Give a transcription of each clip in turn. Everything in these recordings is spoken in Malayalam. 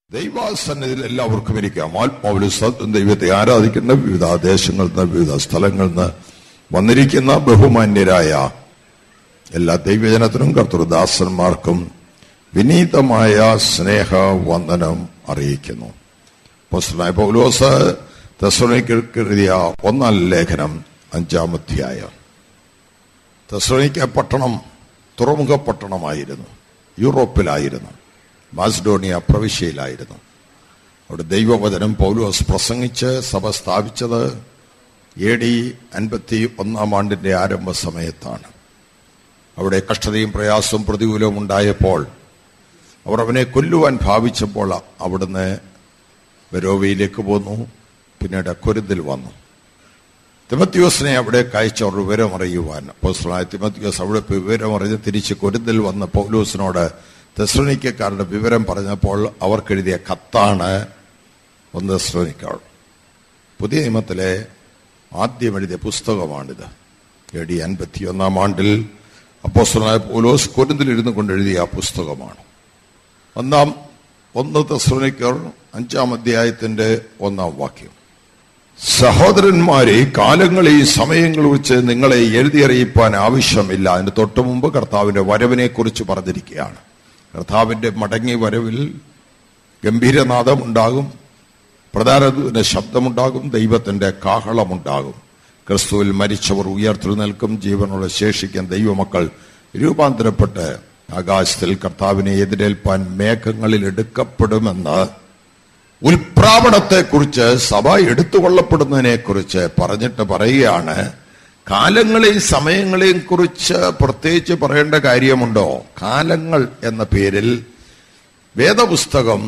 ദൈവാസന്നിധിയിൽ എല്ലാവർക്കും ഇരിക്കാം ആത്മാവിൽ സത്യം ദൈവത്തെ ആരാധിക്കുന്ന വിവിധ ദേശങ്ങളിൽ നിന്ന് വിവിധ സ്ഥലങ്ങളിൽ നിന്ന് വന്നിരിക്കുന്ന ബഹുമാന്യരായ എല്ലാ ദൈവജനത്തിനും കർത്തൃദാസന്മാർക്കും വിനീതമായ സ്നേഹ വന്ദനം അറിയിക്കുന്നു അപ്പോസ്തലനായ പൗലോസ് തെസ്സലോനിക്കർക്ക് എഴുതിയ ഒന്നാം ലേഖനം അഞ്ചാമധ്യായം തെസ്സലോനിക്ക പട്ടണം തുറമുഖ പട്ടണമായിരുന്നു യൂറോപ്പിലായിരുന്നു മാസ്ഡോണിയ പ്രവിശ്യയിലായിരുന്നു അവിടെ ദൈവവചനം പൗലോസ് പ്രസംഗിച്ച് സഭ സ്ഥാപിച്ചത് എ ഡി അൻപത്തി ഒന്നാം ആണ്ടിന്റെ ആരംഭ സമയത്താണ് അവിടെ കഷ്ടതയും പ്രയാസവും പ്രതികൂലവും ഉണ്ടായപ്പോൾ അവർ അവനെ കൊല്ലുവാൻ ഭാവിച്ചപ്പോൾ അവിടുന്ന് ബരോവയിലേക്ക് പോന്നു പിന്നീട് കൊരുതിൽ വന്നു തിമത്യോസിനെ അവിടെ അയച്ചവർ വിവരമറിയുവാൻ അപ്പോസ്തലനായ തിമത്യോസ് അവിടെ പോയി വിവരമറിഞ്ഞ് തിരിച്ച് കൊരുതിൽ വന്ന പൗലൂസിനോട് തെസ്രണിക്കാരുടെ വിവരം പറഞ്ഞപ്പോൾ അവർക്കെഴുതിയ കത്താണ് ഒന്ന് തെസ്രണിക്കാൾ പുതിയ നിയമത്തിലെ ആദ്യം എഴുതിയ പുസ്തകമാണിത് എ ഡി അൻപത്തിയൊന്നാം ആണ്ടിൽ അപ്പോസ്തലനായ പൗലോസ് കൊരുന്തിലിരുന്നു കൊണ്ട് എഴുതിയ ആ പുസ്തകമാണ് ഒന്നാം ഒന്ന് തെസ്രണിക്കർ അഞ്ചാം അധ്യായത്തിന്റെ ഒന്നാം വാക്യം സഹോദരന്മാരെ കാലങ്ങളെ സമയങ്ങൾ വെച്ച് നിങ്ങളെ എഴുതിയറിയിപ്പാൻ ആവശ്യമില്ല അതിന് തൊട്ടു മുമ്പ് കർത്താവിന്റെ വരവിനെ കുറിച്ച് പറഞ്ഞിരിക്കുകയാണ് കർത്താവിന്റെ മടങ്ങി വരവിൽ ഗംഭീരനാദം ഉണ്ടാകും പ്രധാനത്തിന്റെ ശബ്ദമുണ്ടാകും ദൈവത്തിന്റെ കാഹളമുണ്ടാകും ക്രിസ്തുവിൽ മരിച്ചവർ ഉയർത്തെഴുന്നേൽക്കും ജീവനുള്ള ശേഷിക്കാൻ ദൈവമക്കൾ രൂപാന്തരപ്പെട്ട് ആകാശത്തിൽ കർത്താവിനെ എതിരേൽപ്പാൻ മേഘങ്ങളിൽ എടുക്കപ്പെടുമെന്ന് ഉൽപ്രാവണത്തെക്കുറിച്ച് സഭ എടുത്തുകൊള്ളപ്പെടുന്നതിനെ കുറിച്ച് പറഞ്ഞിട്ട് പറയുകയാണ് കാലങ്ങളെയും സമയങ്ങളെയും കുറിച്ച് പ്രത്യേകിച്ച് പറയേണ്ട കാര്യമുണ്ടോ കാലങ്ങൾ എന്ന പേരിൽ വേദപുസ്തകം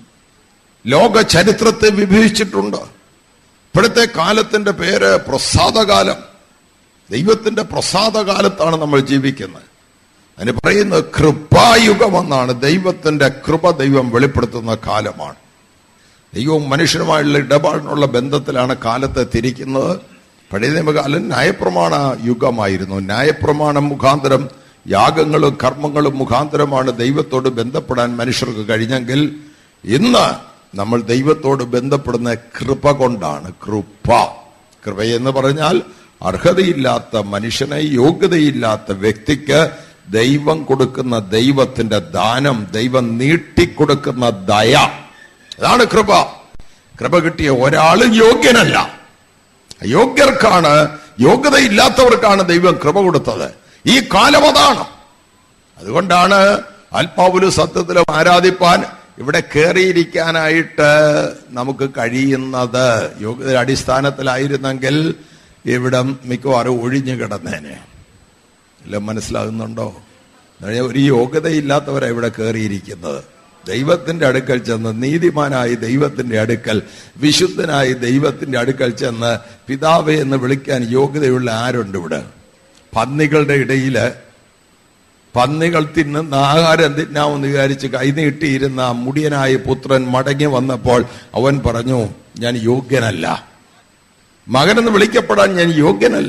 ലോക ചരിത്രത്തെ വിഭജിച്ചിട്ടുണ്ട് ഇപ്പോഴത്തെ കാലത്തിന്റെ പേര് പ്രസാദകാലം ദൈവത്തിന്റെ പ്രസാദകാലത്താണ് നമ്മൾ ജീവിക്കുന്നത് അതിന് പറയുന്നത് കൃപായുഗമെന്നാണ് ദൈവത്തിന്റെ കൃപ ദൈവം വെളിപ്പെടുത്തുന്ന കാലമാണ് ദൈവവും മനുഷ്യനുമായുള്ള ഇടപാടിനുള്ള ബന്ധത്തിലാണ് കാലത്തെ തിരിക്കുന്നത് പഴയ നിയമകാലം ന്യായപ്രമാണ യുഗമായിരുന്നു ന്യായപ്രമാണം മുഖാന്തരം യാഗങ്ങളും കർമ്മങ്ങളും മുഖാന്തരമാണ് ദൈവത്തോട് ബന്ധപ്പെടാൻ മനുഷ്യർക്ക് കഴിഞ്ഞെങ്കിൽ ഇന്ന് നമ്മൾ ദൈവത്തോട് ബന്ധപ്പെടുന്ന കൃപ കൊണ്ടാണ് കൃപ കൃപയെന്ന് പറഞ്ഞാൽ അർഹതയില്ലാത്ത മനുഷ്യനെ യോഗ്യതയില്ലാത്ത വ്യക്തിക്ക് ദൈവം കൊടുക്കുന്ന ദൈവത്തിന്റെ ദാനം ദൈവം നീട്ടിക്കൊടുക്കുന്ന ദയ അതാണ് കൃപ കൃപ കിട്ടിയ ഒരാളും യോഗ്യനല്ല യോഗ്യർക്കാണ് യോഗ്യതയില്ലാത്തവർക്കാണ് ദൈവം കൃപ കൊടുത്തത് ഈ കാലം അതാണ് അതുകൊണ്ടാണ് ആത്മാവിലും സത്യത്തിലും ആരാധിപ്പാൻ ഇവിടെ കയറിയിരിക്കാനായിട്ട് നമുക്ക് കഴിയുന്നത് യോഗ്യത അടിസ്ഥാനത്തിലായിരുന്നെങ്കിൽ ഇവിടം മിക്കവാറും ഒഴിഞ്ഞു കിടന്നേനെ എല്ലാം മനസ്സിലാകുന്നുണ്ടോ ഒരു യോഗ്യതയില്ലാത്തവരാണ് ഇവിടെ കയറിയിരിക്കുന്നത് ദൈവത്തിന്റെ അടുക്കൽ ചെന്ന് നീതിമാനായി ദൈവത്തിന്റെ അടുക്കൽ വിശുദ്ധനായി ദൈവത്തിന്റെ അടുക്കൽ ചെന്ന് പിതാവെ എന്ന് വിളിക്കാൻ യോഗ്യതയുള്ള ആരുണ്ട് ഇവിടെ പന്നികളുടെ ഇടയില് പന്നികൾ തിന്നുന്ന ആഹാരം തിന്നാമെന്ന് വിചാരിച്ച് കൈനീട്ടിയിരുന്ന മുടിയനായ പുത്രൻ മടങ്ങി വന്നപ്പോൾ അവൻ പറഞ്ഞു ഞാൻ യോഗ്യനല്ല മകനെന്ന് വിളിക്കപ്പെടാൻ ഞാൻ യോഗ്യനല്ല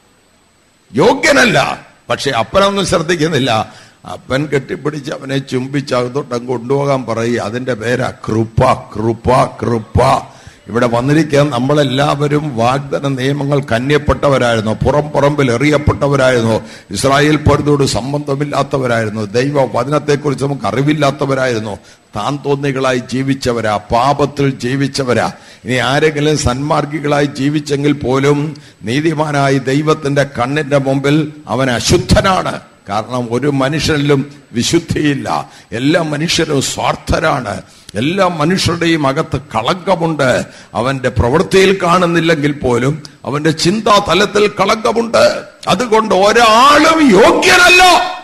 യോഗ്യനല്ല പക്ഷെ അപ്പനൊന്നും ശ്രദ്ധിക്കുന്നില്ല അപ്പൻ കെട്ടിപ്പിടിച്ച് അവനെ ചുംബിച്ച് അകത്തോട്ടം കൊണ്ടുപോകാൻ പറയുക അതിന്റെ പേരാ കൃപ കൃപ കൃപ ഇവിടെ വന്നിരിക്കാൻ നമ്മളെല്ലാവരും വാഗ്ദന നിയമങ്ങൾ കന്യപ്പെട്ടവരായിരുന്നു പുറം പുറമ്പിൽ എറിയപ്പെട്ടവരായിരുന്നു ഇസ്രായേൽ പൊരുതോട് സംബന്ധമില്ലാത്തവരായിരുന്നു ദൈവ വചനത്തെക്കുറിച്ച് നമുക്ക് അറിവില്ലാത്തവരായിരുന്നു താൻ തോന്നികളായി ജീവിച്ചവരാ പാപത്തിൽ ജീവിച്ചവരാ ഇനി ആരെങ്കിലും സന്മാർഗികളായി ജീവിച്ചെങ്കിൽ പോലും നീതിമാനായി ദൈവത്തിന്റെ കണ്ണിന്റെ മുമ്പിൽ അവൻ അശുദ്ധനാണ് കാരണം ഒരു മനുഷ്യനിലും വിശുദ്ധിയില്ല എല്ലാ മനുഷ്യരും സ്വാർത്ഥരാണ് എല്ലാ മനുഷ്യരുടെയും അകത്ത് കളങ്കമുണ്ട് അവന്റെ പ്രവൃത്തിയിൽ കാണുന്നില്ലെങ്കിൽ പോലും അവന്റെ ചിന്താ തലത്തിൽ കളങ്കമുണ്ട് അതുകൊണ്ട് ഒരാളും യോഗ്യനല്ല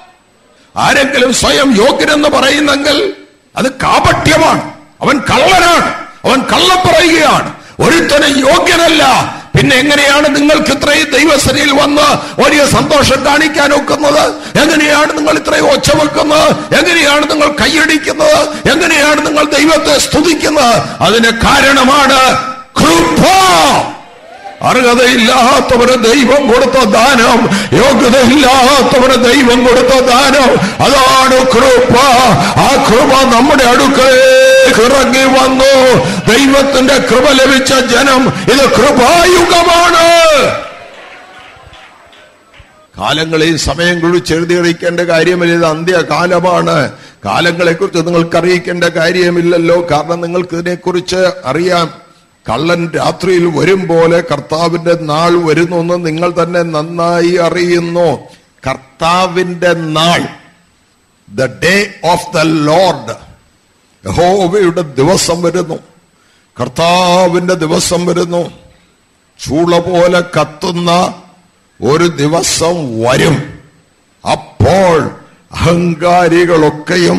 ആരെങ്കിലും സ്വയം യോഗ്യനെന്ന് പറയുന്നെങ്കിൽ അത് കാപട്യമാണ് അവൻ കള്ളനാണ് അവൻ കള്ളം പറയുകയാണ് ഒരുത്തനും യോഗ്യനല്ല പിന്നെ എങ്ങനെയാണ് നിങ്ങൾക്ക് ഇത്രയും ദൈവസനയിൽ വന്ന് വലിയ സന്തോഷം കാണിക്കാൻ ഒക്കുന്നത് എങ്ങനെയാണ് നിങ്ങൾ ഇത്രയും ഒച്ച വെക്കുന്നത് എങ്ങനെയാണ് നിങ്ങൾ കൈയടിക്കുന്നത് എങ്ങനെയാണ് നിങ്ങൾ ദൈവത്തെ സ്തുതിക്കുന്നത് അതിന് കാരണമാണ് കൃപ അർഹതയില്ലാത്തവന് ദൈവം കൊടുത്ത ദാനം യോഗ്യതയില്ലാത്തവന് ദൈവം കൊടുത്ത ദാനം അതാണ് കൃപ ആ കൃപ നമ്മുടെ അടുക്കളേ ഭൂമിയിലേക്ക് ഇറങ്ങി വന്നു ദൈവത്തിന്റെ കൃപ ലഭിച്ച ജനം ഇത് കൃപായുഗമാണ് കാലങ്ങളെയും സമയം കുറിച്ച് എഴുതി അറിയിക്കേണ്ട കാര്യമില്ല ഇത് അന്ത്യകാലമാണ് കാലങ്ങളെക്കുറിച്ച് നിങ്ങൾക്ക് അറിയിക്കേണ്ട കാര്യമില്ലല്ലോ കാരണം നിങ്ങൾക്ക് ഇതിനെക്കുറിച്ച് അറിയാം കള്ളൻ രാത്രിയിൽ വരും പോലെ കർത്താവിന്റെ നാൾ വരുന്നു എന്ന് നിങ്ങൾ തന്നെ നന്നായി അറിയുന്നു കർത്താവിന്റെ നാൾ the day of the Lord യഹോവയുടെ ദിവസം വരുന്നു കർത്താവിന്റെ ദിവസം വരുന്നു ചൂള പോലെ കത്തുന്ന ഒരു ദിവസം വരും അപ്പോൾ അഹങ്കാരികളൊക്കെയും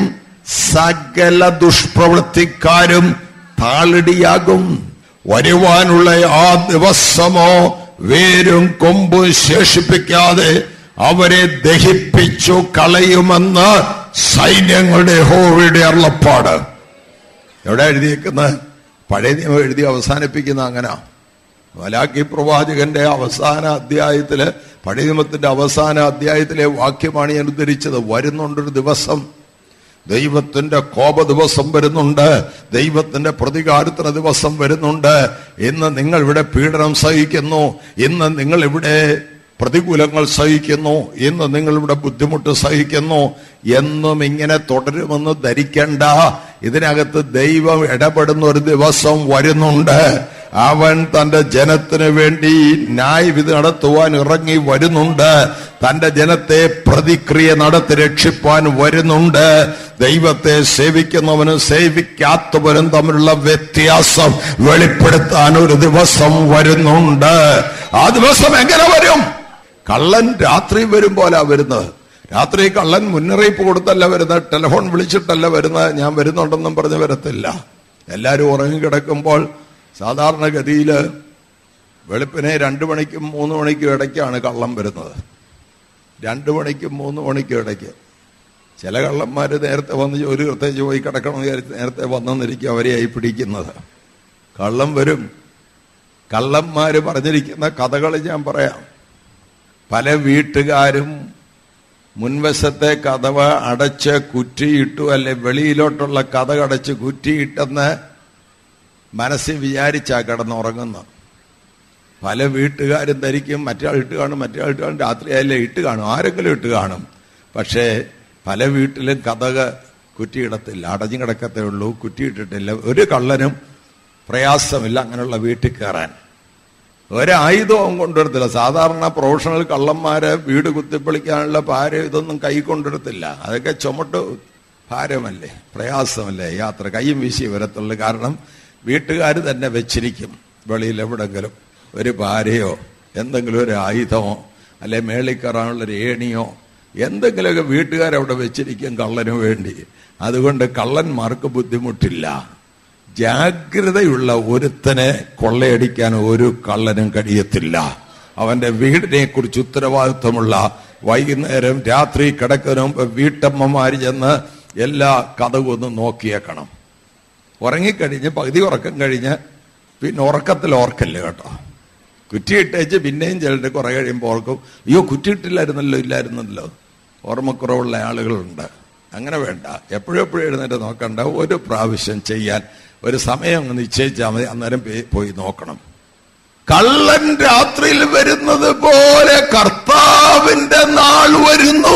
സകല ദുഷ്പ്രവൃത്തിക്കാരും താളിടിയാകും വരുവാനുള്ള ആ ദിവസമോ വേരും കൊമ്പും ശേഷിപ്പിക്കാതെ അവരെ ദഹിപ്പിച്ചു കളയുമെന്ന് സൈന്യങ്ങളുടെ ഹോവയുടെ അരുളപ്പാട് എവിടെ എഴുതിയേക്കുന്നത് പഴയ നിയമം എഴുതി അവസാനിപ്പിക്കുന്ന അങ്ങനെ മലാക്കി പ്രവാചകന്റെ അവസാന അധ്യായത്തില് പഴയ നിയമത്തിന്റെ അവസാന അധ്യായത്തിലെ വാക്യമാണ് ഞാൻ ഉദ്ധരിച്ചത് വരുന്നുണ്ടൊരു ദിവസം ദൈവത്തിന്റെ കോപ ദിവസം വരുന്നുണ്ട് ദൈവത്തിന്റെ പ്രതികാരത്തിന് ദിവസം വരുന്നുണ്ട് ഇന്ന് നിങ്ങൾ ഇവിടെ പീഡനം സഹിക്കുന്നു ഇന്ന് നിങ്ങൾ ഇവിടെ പ്രതികൂലങ്ങൾ സഹിക്കുന്നു ഇന്ന് നിങ്ങൾ ഇവിടെ ബുദ്ധിമുട്ട് സഹിക്കുന്നു എന്നും ഇങ്ങനെ തുടരുമെന്ന് ധരിക്കണ്ട ഇതിനകത്ത് ദൈവം ഇടപെടുന്ന ഒരു ദിവസം വരുന്നുണ്ട് അവൻ തന്റെ ജനത്തിന് വേണ്ടി ന്യായവിധി നടത്തുവാൻ ഇറങ്ങി വരുന്നുണ്ട് തന്റെ ജനത്തെ പ്രതിക്രിയ നടത്തി രക്ഷിപ്പാൻ വരുന്നുണ്ട് ദൈവത്തെ സേവിക്കുന്നവനും സേവിക്കാത്തവനും തമ്മിലുള്ള വ്യത്യാസം വെളിപ്പെടുത്താൻ ഒരു ദിവസം വരുന്നുണ്ട് ആ ദിവസം എങ്ങനെ വരും കള്ളൻ രാത്രി വരും പോലെ വരുന്നത് രാത്രി കള്ളൻ മുന്നറിയിപ്പ് കൊടുത്തല്ല വരുന്നത് ടെലിഫോൺ വിളിച്ചിട്ടല്ല വരുന്നത് ഞാൻ വരുന്നുണ്ടെന്നും പറഞ്ഞ് വരത്തില്ല എല്ലാവരും ഉറങ്ങിക്കിടക്കുമ്പോൾ സാധാരണഗതിയിൽ വെളുപ്പിനെ രണ്ടു മണിക്കും മൂന്ന് മണിക്കും ഇടയ്ക്കാണ് കള്ളം വരുന്നത് രണ്ടു മണിക്കും മൂന്ന് മണിക്കും ഇടയ്ക്ക് ചില കള്ളന്മാർ നേരത്തെ വന്ന് ജോലി പ്രത്യേകിച്ച് പോയി കിടക്കണമെന്ന് വിചാരിച്ച് നേരത്തെ വന്നെന്നിരിക്കും അവരെയായി പിടിക്കുന്നത് കള്ളം വരും കള്ളന്മാർ പറഞ്ഞിരിക്കുന്ന കഥകൾ ഞാൻ പറയാം പല വീട്ടുകാരും മുൻവശത്തെ കഥവ അടച്ച് കുറ്റിയിട്ടു അല്ലെ വെളിയിലോട്ടുള്ള കഥ അടച്ച് കുറ്റിയിട്ടെന്ന് മനസ്സിൽ വിചാരിച്ചാ കിടന്നുറങ്ങുന്നത് പല വീട്ടുകാരും ധരിക്കും മറ്റേ ഇട്ട് കാണും മറ്റേ ഇട്ട് കാണും രാത്രി ആയാലും ഇട്ട് കാണും ആരെങ്കിലും ഇട്ട് കാണും പക്ഷേ പല വീട്ടിലും കഥക കുറ്റിയിടത്തില്ല അടഞ്ഞു കിടക്കത്തേ ഉള്ളൂ കുറ്റിയിട്ടിട്ടില്ല ഒരു കള്ളനും പ്രയാസമില്ല അങ്ങനെയുള്ള വീട്ടിൽ കയറാൻ ഒരായുധവും കൊണ്ടുവരത്തില്ല സാധാരണ പ്രൊഫഷണൽ കള്ളന്മാരെ വീട് കുത്തിപ്പൊളിക്കാനുള്ള ഭാരം ഇതൊന്നും കൈ കൊണ്ടുവരത്തില്ല അതൊക്കെ ചുമട്ട് ഭാരമല്ലേ പ്രയാസമല്ലേ യാത്ര കൈയും വീശി വരത്തുള്ളൂ കാരണം വീട്ടുകാർ തന്നെ വെച്ചിരിക്കും വെളിയിൽ എവിടെങ്കിലും ഒരു ഭാരയോ എന്തെങ്കിലും ഒരു ആയുധമോ അല്ലെ മേളിൽ കയറാനുള്ള ഒരു ഏണിയോ എന്തെങ്കിലുമൊക്കെ വീട്ടുകാരവിടെ വെച്ചിരിക്കും കള്ളന് വേണ്ടി അതുകൊണ്ട് കള്ളന്മാർക്ക് ബുദ്ധിമുട്ടില്ല ജാഗ്രതയുള്ള ഒരുത്തനെ കൊള്ളയടിക്കാൻ ഒരു കള്ളനും കഴിയത്തില്ല അവന്റെ വീടിനെ കുറിച്ച് ഉത്തരവാദിത്വമുള്ള വൈകുന്നേരം രാത്രി കിടക്കുന്നതിന് മുമ്പ് വീട്ടമ്മമാര് ചെന്ന് എല്ലാ കഥവും ഒന്ന് നോക്കിയേക്കണം ഉറങ്ങിക്കഴിഞ്ഞ് പകുതി ഉറക്കം കഴിഞ്ഞ് പിന്നെ ഉറക്കത്തിൽ ഓർക്കല്ലേ കേട്ടോ കുറ്റിയിട്ടേച്ച് പിന്നെയും ചിലർ കുറെ കഴിയുമ്പോൾ ഓർക്കും അയ്യോ കുറ്റിയിട്ടില്ലായിരുന്നല്ലോ ഇല്ലായിരുന്നല്ലോ ഓർമ്മക്കുറവുള്ള ആളുകളുണ്ട് അങ്ങനെ വേണ്ട എപ്പോഴും എപ്പോഴും എഴുന്നേറ്റ് നോക്കണ്ട ഒരു പ്രാവശ്യം ചെയ്യാൻ ഒരു സമയം അങ്ങ് നിശ്ചയിച്ചാൽ മതി അന്നേരം പേ- പോയി നോക്കണം കള്ളൻ രാത്രിയിൽ വരുന്നത് പോലെ കർത്താവിന്റെ നാൾ വരുന്നു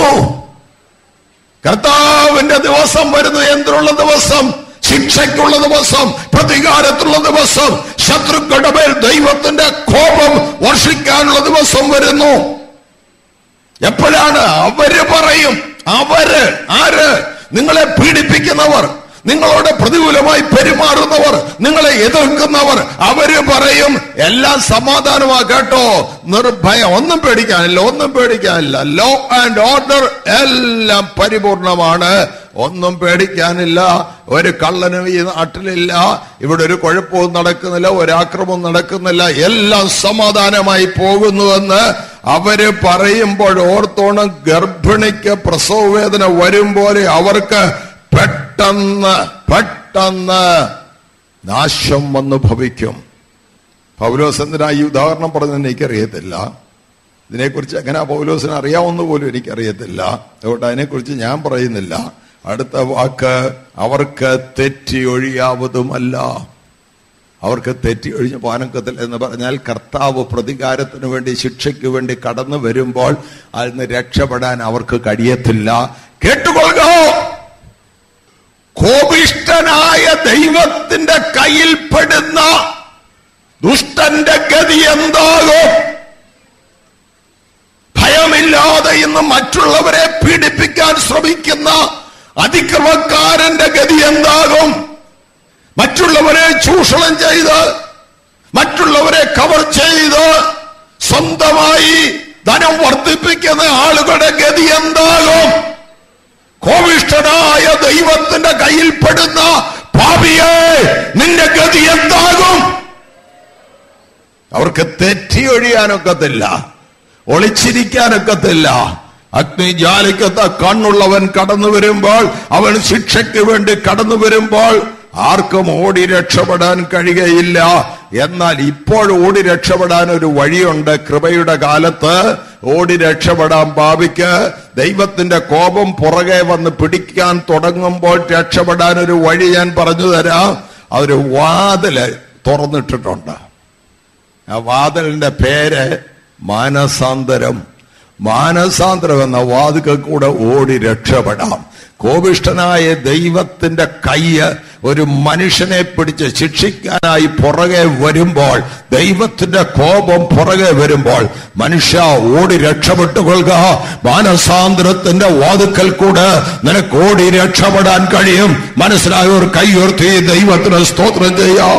കർത്താവിന്റെ ദിവസം വരുന്നു എന്തിനുള്ള ദിവസം ശിക്ഷയ്ക്കുള്ള ദിവസം പ്രതികാരത്തിലുള്ള ദിവസം ശത്രുക്കളുടെ മേൽ ദൈവത്തിന്റെ കോപം വർഷിക്കാനുള്ള ദിവസം വരുന്നു എപ്പോഴാണ് അവര് പറയും അവര് ആര് നിങ്ങളെ പീഡിപ്പിക്കുന്നവർ നിങ്ങളോട് പ്രതികൂലമായി പെരുമാറുന്നവർ നിങ്ങളെ എതിർക്കുന്നവർ അവര് പറയും എല്ലാം സമാധാനമാ കേട്ടോ നിർഭയം ഒന്നും പേടിക്കാനില്ല ഒന്നും പേടിക്കാനില്ല ലോ ആൻഡ് ഓർഡർ എല്ലാം പരിപൂർണമാണ് ഒന്നും പേടിക്കാനില്ല ഒരു കള്ളനും ഈ നാട്ടിലില്ല ഇവിടെ ഒരു കുഴപ്പവും നടക്കുന്നില്ല ഒരു ആക്രമവും നടക്കുന്നില്ല എല്ലാം സമാധാനമായി പോകുന്നുവെന്ന് അവര് പറയുമ്പോൾ ഓർത്തോണം ഗർഭിണിക്ക് പ്രസവ വേദന വരും പോലെ അവർക്ക് പെട്ടെന്ന് പെട്ടെന്ന് നാശം വന്ന് ഭവിക്കും പൗലോസ് എന്തിനാ ഈ ഉദാഹരണം പറഞ്ഞതെന്ന് എനിക്കറിയത്തില്ല ഇതിനെക്കുറിച്ച് എങ്ങനെയാ പൗലോസിന് അറിയാവുന്ന പോലും എനിക്കറിയത്തില്ല അതുകൊണ്ട് അതിനെക്കുറിച്ച് ഞാൻ പറയുന്നില്ല അടുത്ത വാക്ക് അവർക്ക് തെറ്റി ഒഴിയാവതുമല്ല അവർക്ക് തെറ്റി ഒഴിഞ്ഞ പാനക്കത്തിൽ എന്ന് പറഞ്ഞാൽ കർത്താവ് പ്രതികാരത്തിന് വേണ്ടി ശിക്ഷയ്ക്ക് വേണ്ടി കടന്നു വരുമ്പോൾ അതിന് രക്ഷപ്പെടാൻ അവർക്ക് കഴിയത്തില്ല കേട്ടുകൊള്ളുക കോപിഷ്ടനായ ദൈവത്തിന്റെ കയ്യിൽപ്പെടുന്ന ദുഷ്ടന്റെ ഗതി എന്താകും ഭയമില്ലാതെ ഇന്ന് മറ്റുള്ളവരെ പീഡിപ്പിക്കാൻ ശ്രമിക്കുന്ന അതിക്രമക്കാരന്റെ ഗതി എന്താകും മറ്റുള്ളവരെ ചൂഷണം ചെയ്ത് മറ്റുള്ളവരെ കവർ ചെയ്ത് സ്വന്തമായി ധനം വർദ്ധിപ്പിക്കുന്ന ആളുകളുടെ ഗതി എന്താകും കോവിഷ്ടനായ ദൈവത്തിന്റെ കയ്യിൽപ്പെടുന്ന പാപിയെ നിന്റെ ഗതി എന്താകും അവർക്ക് തെറ്റി ഒഴിയാനൊക്കത്തില്ല ഒളിച്ചിരിക്കാനൊക്കത്തില്ല അഗ്നി ജാലിക്കത്ത കണ്ണുള്ളവൻ കടന്നു വരുമ്പോൾ അവൻ ശിക്ഷയ്ക്ക് വേണ്ടി കടന്നു വരുമ്പോൾ ആർക്കും ഓടി രക്ഷപ്പെടാൻ കഴിയുകയില്ല എന്നാൽ ഇപ്പോൾ ഓടി രക്ഷപ്പെടാൻ ഒരു വഴിയുണ്ട് കൃപയുടെ കാലത്ത് ഓടി രക്ഷപ്പെടാൻ ഭാവിക്ക് ദൈവത്തിന്റെ കോപം പുറകെ വന്ന് പിടിക്കാൻ തുടങ്ങുമ്പോൾ രക്ഷപ്പെടാൻ ഒരു വഴി ഞാൻ പറഞ്ഞു തരാം അതൊരു വാതില് തുറന്നിട്ടിട്ടുണ്ട് ആ വാതിലിന്റെ പേര് മാനസാന്തരം മാനസാന്തരം എന്ന വാതിൽ കൂടെ ഓടി രക്ഷപ്പെടാം കോപിഷ്ടനായ ദൈവത്തിന്റെ കയ്യ് ഒരു മനുഷ്യനെ പിടിച്ച് ശിക്ഷിക്കാനായി പുറകെ വരുമ്പോൾ ദൈവത്തിന്റെ കോപം പുറകെ വരുമ്പോൾ മനുഷ്യ ഓടി രക്ഷപ്പെട്ടുകൊള്ളുക മാനസാന്തരത്തിന്റെ വാതുക്കൽ കൂടെ നിനക്ക് ഓടി രക്ഷപ്പെടാൻ കഴിയും മനസ്സിലായവർ കൈയുയർത്തി ദൈവത്തിന് സ്തോത്രം ചെയ്യാം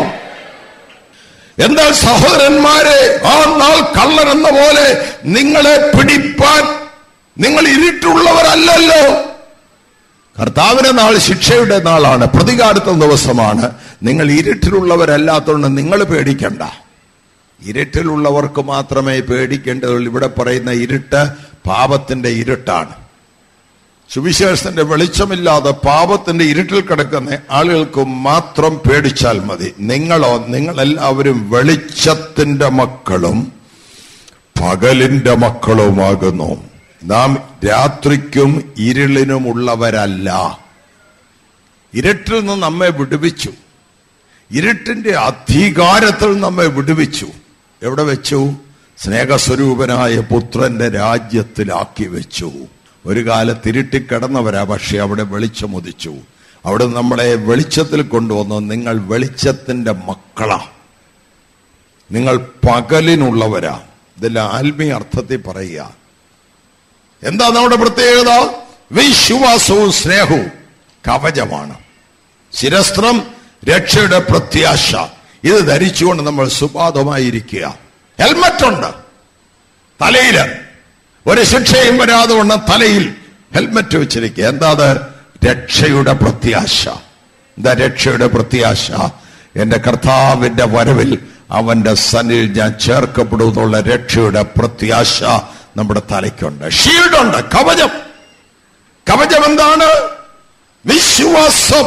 എന്നാൽ സഹോദരന്മാരെ ആ നാൾ കള്ളൻ എന്ന പോലെ നിങ്ങളെ പിടിപ്പാൻ നിങ്ങൾ ഇരുട്ടുള്ളവരല്ലല്ലോ കർത്താവിന്റെ നാൾ ശിക്ഷയുടെ നാളാണ് പ്രതികാരത്തെ ദിവസമാണ് നിങ്ങൾ ഇരുട്ടിലുള്ളവരല്ലാത്തതുകൊണ്ട് നിങ്ങൾ പേടിക്കണ്ട ഇരുട്ടിലുള്ളവർക്ക് മാത്രമേ പേടിക്കേണ്ടതുള്ളൂ ഇവിടെ പറയുന്ന ഇരുട്ട് പാപത്തിന്റെ ഇരുട്ടാണ് സുവിശേഷത്തിന്റെ വെളിച്ചമില്ലാതെ പാപത്തിന്റെ ഇരുട്ടിൽ കിടക്കുന്ന ആളുകൾക്ക് മാത്രം പേടിച്ചാൽ മതി നിങ്ങളോ നിങ്ങളെല്ലാവരും വെളിച്ചത്തിന്റെ മക്കളും പകലിന്റെ മക്കളുമാകുന്നു നാം രാത്രിക്കും ഇരുളിനുമുള്ളവരല്ല ഇരുട്ടിൽ നിന്ന് നമ്മെ വിടുവിച്ചു ഇരുട്ടിന്റെ അധികാരത്തിൽ നമ്മെ വിടുവിച്ചു എവിടെ വെച്ചു സ്നേഹസ്വരൂപനായ പുത്രന്റെ രാജ്യത്തിലാക്കി വെച്ചു ഒരു കാലത്ത് ഇരുട്ടി കിടന്നവരാ പക്ഷെ അവിടെ വെളിച്ചം ഉദിച്ചു അവിടെ നമ്മളെ വെളിച്ചത്തിൽ കൊണ്ടുവന്നു നിങ്ങൾ വെളിച്ചത്തിന്റെ മക്കളാ നിങ്ങൾ പകലിനുള്ളവരാ ഇതെല്ലാം ആത്മീയ അർത്ഥത്തിൽ പറയുക എന്താ നമ്മുടെ പ്രത്യേകത വിശ്വാസവും സ്നേഹവും കവചമാണ് ശിരസ്ത്രം രക്ഷയുടെ പ്രത്യാശ ഇത് ധരിച്ചുകൊണ്ട് നമ്മൾ സുപാതമായിരിക്കുക ഹെൽമറ്റ് ഉണ്ട് തലയില് ഒരു ശിക്ഷയും വരാതെ കൊണ്ട് തലയിൽ ഹെൽമറ്റ് വെച്ചിരിക്കുക എന്താ അത് രക്ഷയുടെ പ്രത്യാശ എന്താ രക്ഷയുടെ പ്രത്യാശ എന്റെ കർത്താവിന്റെ വരവിൽ അവന്റെ സന്നിൽ ഞാൻ ചേർക്കപ്പെടും എന്നുള്ള രക്ഷയുടെ പ്രത്യാശ നമ്മുടെ തലയ്ക്കുണ്ട് ഷീൽഡുണ്ട് കവചം കവചം എന്താണ് വിശ്വാസം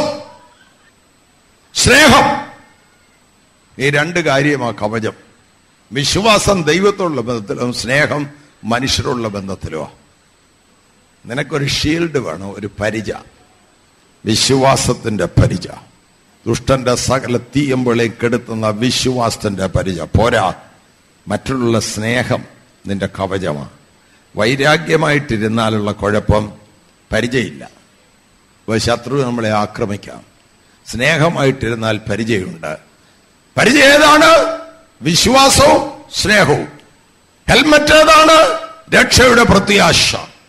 സ്നേഹം ഈ രണ്ട് കാര്യമാ കവചം വിശ്വാസം ദൈവത്തോടുള്ള ബന്ധത്തിലും സ്നേഹം മനുഷ്യരുള്ള ബന്ധത്തിലുമാ നിനക്കൊരു ഷീൽഡ് വേണം ഒരു പരിച വിശ്വാസത്തിന്റെ പരിച ദുഷ്ടന്റെ സകല തീയമ്പളെ കെടുത്തുന്ന വിശ്വാസത്തിന്റെ പരിച പോരാ മറ്റുള്ള സ്നേഹം നിന്റെ കവചമാണ് വൈരാഗ്യമായിട്ടിരുന്നാലുള്ള കുഴപ്പം പരിചയമില്ല അപ്പോൾ ശത്രു നമ്മളെ ആക്രമിക്കാം സ്നേഹമായിട്ടിരുന്നാൽ പരിചയമുണ്ട് പരിചയം ഏതാണ് വിശ്വാസവും സ്നേഹവും ഹെൽമറ്റ് ഏതാണ് രക്ഷയുടെ പ്രത്യാശ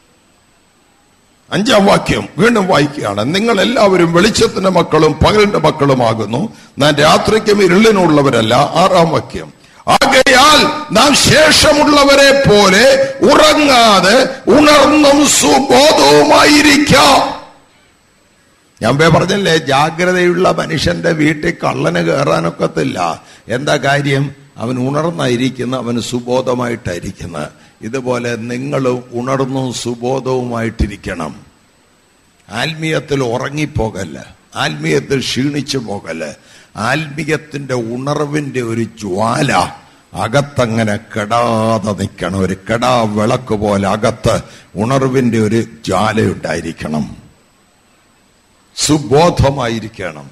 അഞ്ചാം വാക്യം വീണ്ടും വായിക്കുകയാണ് നിങ്ങൾ എല്ലാവരും വെളിച്ചത്തിന്റെ മക്കളും പകലിന്റെ മക്കളുമാകുന്നു നാം രാത്രിക്കും ഇരുളിനുള്ളവരല്ല ആറാം വാക്യം ആകയാൽ നാം ശേഷമുള്ളവരെ പോലെ ഉറങ്ങാതെ ഉണർന്നും സുബോധവുമായിരിക്കാം ഞാൻ പേ പറഞ്ഞല്ലേ ജാഗ്രതയുള്ള മനുഷ്യന്റെ വീട്ടിൽ കള്ളന് കയറാനൊക്കത്തില്ല എന്താ കാര്യം അവൻ ഉണർന്നായിരിക്കുന്ന അവന് സുബോധമായിട്ടായിരിക്കുന്നത് ഇതുപോലെ നിങ്ങൾ ഉണർന്നും സുബോധവുമായിട്ടിരിക്കണം ആത്മീയത്തിൽ ഉറങ്ങിപ്പോകല്ല ആത്മീയത്തിൽ ക്ഷീണിച്ചു പോകല് ആത്മീയത്തിന്റെ ഉണർവിന്റെ ഒരു ജ്വാല അകത്തങ്ങനെ കെടാതെ നിൽക്കണം ഒരു കെടാ വിളക്ക് പോലെ അകത്ത് ഉണർവിന്റെ ഒരു ജ്വാല ഉണ്ടായിരിക്കണം സുബോധമായിരിക്കണം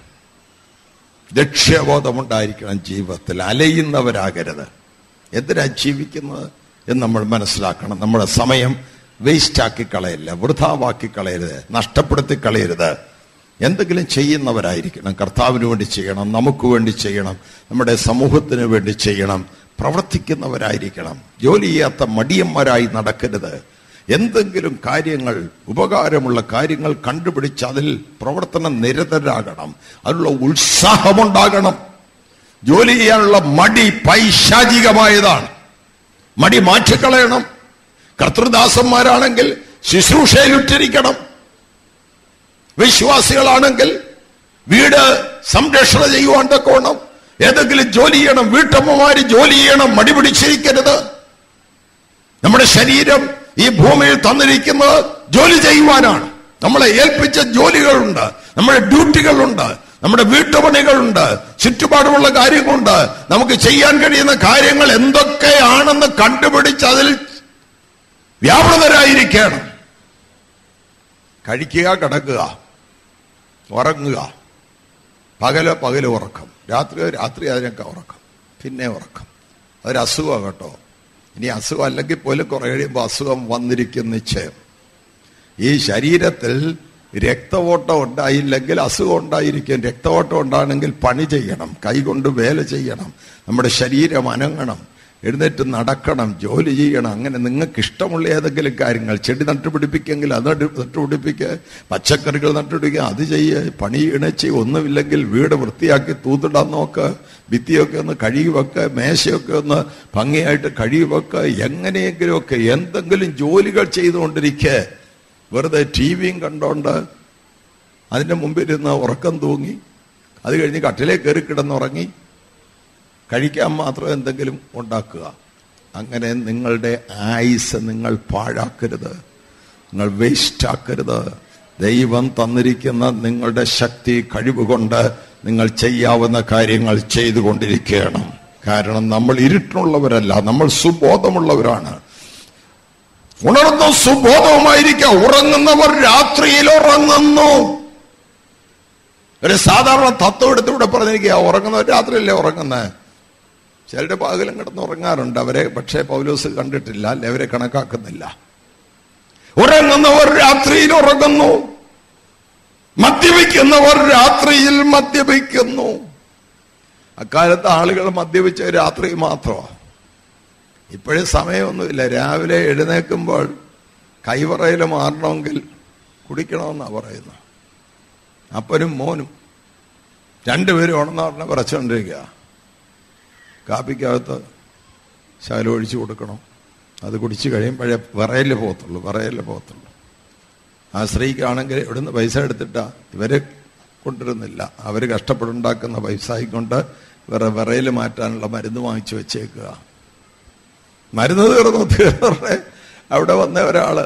ലക്ഷ്യബോധമുണ്ടായിരിക്കണം ജീവിതത്തിൽ അലയുന്നവരാകരുത് എന്തിനാ ജീവിക്കുന്നത് എന്ന് നമ്മൾ മനസ്സിലാക്കണം നമ്മുടെ സമയം വേസ്റ്റ് ആക്കി കളയല്ല വൃഥാവാക്കി കളയരുത് നഷ്ടപ്പെടുത്തി കളയരുത് എന്തെങ്കിലും ചെയ്യുന്നവരായിരിക്കണം കർത്താവിന് വേണ്ടി ചെയ്യണം നമുക്ക് വേണ്ടി ചെയ്യണം നമ്മുടെ സമൂഹത്തിന് വേണ്ടി ചെയ്യണം പ്രവർത്തിക്കുന്നവരായിരിക്കണം ജോലി ചെയ്യാത്ത മടിയന്മാരായി നടക്കരുത് എന്തെങ്കിലും കാര്യങ്ങൾ ഉപകാരമുള്ള കാര്യങ്ങൾ കണ്ടുപിടിച്ച് അതിൽ പ്രവർത്തനം നിരതരാകണം അതിനുള്ള ഉത്സാഹമുണ്ടാകണം ജോലി ചെയ്യാനുള്ള മടി പൈശാചികമായതാണ് മടി മാറ്റിക്കളയണം കർത്തൃദാസന്മാരാണെങ്കിൽ ശുശ്രൂഷയിലിട്ടിരിക്കണം വിശ്വാസികളാണെങ്കിൽ വീട് സംരക്ഷണ ചെയ്യുവാൻ തക്കോണം ഏതെങ്കിലും ജോലി ചെയ്യണം വീട്ടമ്മമാര് ജോലി ചെയ്യണം മടി പിടിച്ചിരിക്കരുത് നമ്മുടെ ശരീരം ഈ ഭൂമിയിൽ തന്നിരിക്കുന്നത് ജോലി ചെയ്യുവാനാണ് നമ്മളെ ഏൽപ്പിച്ച ജോലികളുണ്ട് നമ്മുടെ ഡ്യൂട്ടികളുണ്ട് നമ്മുടെ വീട്ടുപണികളുണ്ട് ചുറ്റുപാടുമുള്ള കാര്യങ്ങളുണ്ട് നമുക്ക് ചെയ്യാൻ കഴിയുന്ന കാര്യങ്ങൾ എന്തൊക്കെയാണെന്ന് കണ്ടുപിടിച്ച് അതിൽ വ്യാപൃതരായിരിക്കണം കഴിക്കുക കിടക്കുക ഉറങ്ങുക പകല് പകല് ഉറക്കം രാത്രി രാത്രി അതിനൊക്കെ ഉറക്കം പിന്നെ ഉറക്കം അതൊരു അസുഖമാണ് കേട്ടോ ഇനി അസുഖം അല്ലെങ്കിൽ പോലും കുറെ കഴിയുമ്പോൾ അസുഖം വന്നിരിക്കും നിശ്ചയം ഈ ശരീരത്തിൽ രക്തഓട്ടം ഉണ്ടായില്ലെങ്കിൽ അസുഖം ഉണ്ടായിരിക്കും രക്തഓട്ടം ഉണ്ടാണെങ്കിൽ പണി ചെയ്യണം കൈകൊണ്ട് വേല ചെയ്യണം നമ്മുടെ ശരീരം അനങ്ങണം എഴുന്നേറ്റ് നടക്കണം ജോലി ചെയ്യണം അങ്ങനെ നിങ്ങൾക്ക് ഇഷ്ടമുള്ള ഏതെങ്കിലും കാര്യങ്ങൾ ചെടി നട്ടുപിടിപ്പിക്കെങ്കിൽ അത് നട്ട് നട്ടുപിടിപ്പിക്കുക പച്ചക്കറികൾ നട്ടുപിടിക്കുക അത് ചെയ്യുക പണി ഇണച്ച് ഒന്നുമില്ലെങ്കിൽ വീട് വൃത്തിയാക്കി തൂത്തിടാൻ നോക്ക് ഭിത്തിയൊക്കെ ഒന്ന് കഴുകി വെക്കുക മേശയൊക്കെ ഒന്ന് ഭംഗിയായിട്ട് കഴുകി വെക്കുക എങ്ങനെയെങ്കിലുമൊക്കെ എന്തെങ്കിലും ജോലികൾ ചെയ്തുകൊണ്ടിരിക്കുക വെറുതെ ടി വിയും കണ്ടോണ്ട് അതിൻ്റെ മുമ്പിരുന്ന് ഉറക്കം തൂങ്ങി അത് കഴിഞ്ഞ് കട്ടിലേ കയറി കിടന്നുറങ്ങി കഴിക്കാൻ മാത്രം എന്തെങ്കിലും ഉണ്ടാക്കുക അങ്ങനെ നിങ്ങളുടെ ആയുസ് നിങ്ങൾ പാഴാക്കരുത് നിങ്ങൾ വേസ്റ്റ് ആക്കരുത് ദൈവം തന്നിരിക്കുന്ന നിങ്ങളുടെ ശക്തി കഴിവുകൊണ്ട് നിങ്ങൾ ചെയ്യാവുന്ന കാര്യങ്ങൾ ചെയ്തുകൊണ്ടിരിക്കണം കാരണം നമ്മൾ ഇരുട്ടിനുള്ളവരല്ല നമ്മൾ സുബോധമുള്ളവരാണ് ഉണർന്ന സുബോധവുമായിരിക്കുക ഉറങ്ങുന്നവർ രാത്രിയിൽ ഉറങ്ങുന്നു ഒരു സാധാരണ തത്വം എടുത്ത് ഇവിടെ പറഞ്ഞിരിക്കുക ഉറങ്ങുന്നവർ രാത്രിയല്ലേ ഉറങ്ങുന്നത് ചിലരുടെ പകലും കിടന്ന് ഉറങ്ങാറുണ്ട് അവരെ പക്ഷേ പൗലോസ് കണ്ടിട്ടില്ല അല്ലെ അവരെ കണക്കാക്കുന്നില്ല ഉറങ്ങുന്നവർ രാത്രിയിൽ ഉറങ്ങുന്നു മദ്യപിക്കുന്നവർ രാത്രിയിൽ മദ്യപിക്കുന്നു അക്കാലത്ത് ആളുകൾ മദ്യപിച്ച രാത്രി മാത്രമാണ് ഇപ്പോഴും സമയമൊന്നുമില്ല രാവിലെ എഴുന്നേൽക്കുമ്പോൾ കൈവറയിൽ മാറണമെങ്കിൽ കുടിക്കണമെന്നാണ് പറയുന്നത് അപ്പനും മോനും രണ്ടുപേരും ഉണർന്ന ഉടനെ വിറച്ചുകൊണ്ടിരിക്കുക കാപ്പിക്കകത്ത് ശകലം ഒഴിച്ചു കൊടുക്കണം അത് കുടിച്ചു കഴിയുമ്പോഴേ വിറയല് പോകത്തുള്ളൂ വിറയല് പോകത്തുള്ളൂ ആ സ്ത്രീക്കാണെങ്കിൽ ഇവിടുന്ന് പൈസ എടുത്തിട്ടാ ഇവരെ കൊണ്ടുവരുന്നില്ല അവർ കഷ്ടപ്പെടുണ്ടാക്കുന്ന പൈസ കൊണ്ട് വേറെ വിറയിൽ മാറ്റാനുള്ള മരുന്ന് വാങ്ങിച്ചു വെച്ചേക്കുക മരുന്ന് തീർന്നു തീർന്നെ അവിടെ വന്ന ഒരാള്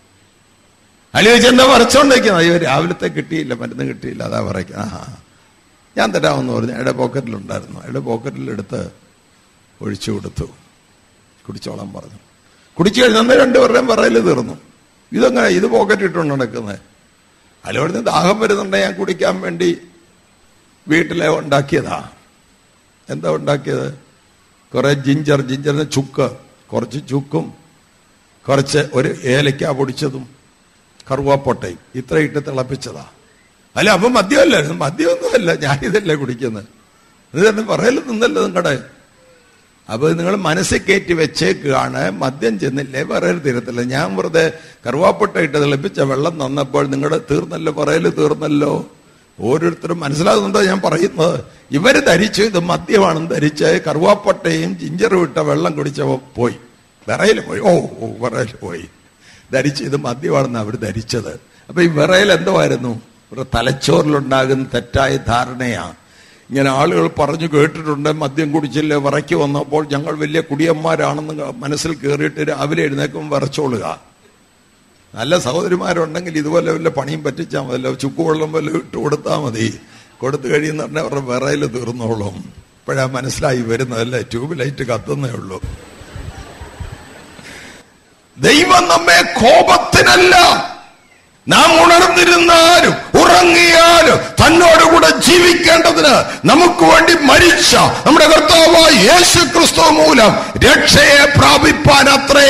അലിയോ ചെന്ന വരച്ചോണ്ടിരിക്കുന്നത് അയ്യോ രാവിലത്തെ കിട്ടിയില്ല മരുന്ന് കിട്ടിയില്ല അതാ പറയ്ക്കുന്നത് ആ ഞാൻ തരാമെന്ന് പറഞ്ഞു അയാളുടെ പോക്കറ്റിലുണ്ടായിരുന്നു അയാളുടെ പോക്കറ്റിലെടുത്ത് ഒഴിച്ചു കൊടുത്തു കുടിച്ചോളാൻ പറഞ്ഞു കുടിച്ചു കഴിഞ്ഞാൽ രണ്ടുപേരുടെയും പറയല് തീർന്നു ഇതെങ്ങനെ ഇത് പോക്കറ്റ് ഇട്ടുകൊണ്ട് നടക്കുന്നത് അല്ലോടുന്ന് ദാഹം വരുന്നുണ്ടെങ്കിൽ ഞാൻ കുടിക്കാൻ വേണ്ടി വീട്ടിലെ ഉണ്ടാക്കിയതാ എന്താ ഉണ്ടാക്കിയത് കുറെ ജിഞ്ചർ ജിഞ്ചറിന് ചുക്ക് കുറച്ച് ചുക്കും കുറച്ച് ഒരു ഏലക്ക പൊടിച്ചതും കറുവാപ്പൊട്ടയും ഇത്ര ഇട്ട് തിളപ്പിച്ചതാ അല്ല അപ്പൊ മദ്യമല്ലായിരുന്നു മദ്യമൊന്നുമല്ല ഞാനിതല്ലേ കുടിക്കുന്നത് ഇത് തന്നെ പറയല് നിന്നല്ലോ നിങ്ങളുടെ അപ്പൊ നിങ്ങൾ മനസ്സിൽ കയറ്റി വെച്ചേക്കാണ് മദ്യം ചെന്നില്ലേ പറയൽ തീരത്തില്ല ഞാൻ വെറുതെ കറുവാപ്പൊട്ട ഇട്ട് തിളപ്പിച്ച വെള്ളം തന്നപ്പോൾ നിങ്ങളുടെ തീർന്നല്ലോ പറയല് തീർന്നല്ലോ ഓരോരുത്തരും മനസ്സിലാകുന്നുണ്ടോ ഞാൻ പറയുന്നത് ഇവര് ധരിച്ചു ഇത് മദ്യമാണെന്ന് ധരിച്ച് കറുവാപ്പൊട്ടയും ജിഞ്ചറും ഇട്ട വെള്ളം കുടിച്ചപ്പോ പോയി വിറയിൽ പോയി ഓ ഓ വിറയിൽ പോയി ധരിച്ച് ഇത് മദ്യമാണെന്ന് അവർ ധരിച്ചത് അപ്പൊ ഈ വിറയിൽ എന്തുമായിരുന്നു ഒരു തലച്ചോറിലുണ്ടാകുന്ന തെറ്റായ ധാരണയാണ് ഇങ്ങനെ ആളുകൾ പറഞ്ഞു കേട്ടിട്ടുണ്ട് മദ്യം കുടിച്ചില്ലേ വിറയ്ക്ക് വന്നപ്പോൾ ഞങ്ങൾ വലിയ കുടിയന്മാരാണെന്ന് മനസ്സിൽ കയറിയിട്ട് രാവിലെ എഴുന്നേക്കും വിറച്ചോളുക നല്ല സഹോദരിമാരുണ്ടെങ്കിൽ ഇതുപോലെ വല്ല പണിയും പറ്റിച്ചാൽ മതിയല്ലോ ചുക്കുവെള്ളം വല്ല ഇട്ട് കൊടുത്താൽ മതി കൊടുത്തു കഴിയുന്ന ഉടനെ അവരുടെ വിറയിൽ തീർന്നോളും ഇപ്പോഴാ മനസ്സിലായി വരുന്നതല്ലേ ട്യൂബ് ലൈറ്റ് കത്തുന്നേ ഉള്ളൂ ദൈവം നമ്മെ കോപത്തിനല്ല നാം ഉണർന്നിരുന്നാലും ഉറ ഉറങ്ങിയാലും തന്നോടുകൂടെ ജീവിക്കേണ്ടതിന് നമുക്ക് വേണ്ടി മരിച്ച നമ്മുടെ കർത്താവായ യേശു ക്രിസ്തു മൂലം രക്ഷയെ പ്രാപിപ്പാൻ അത്രേ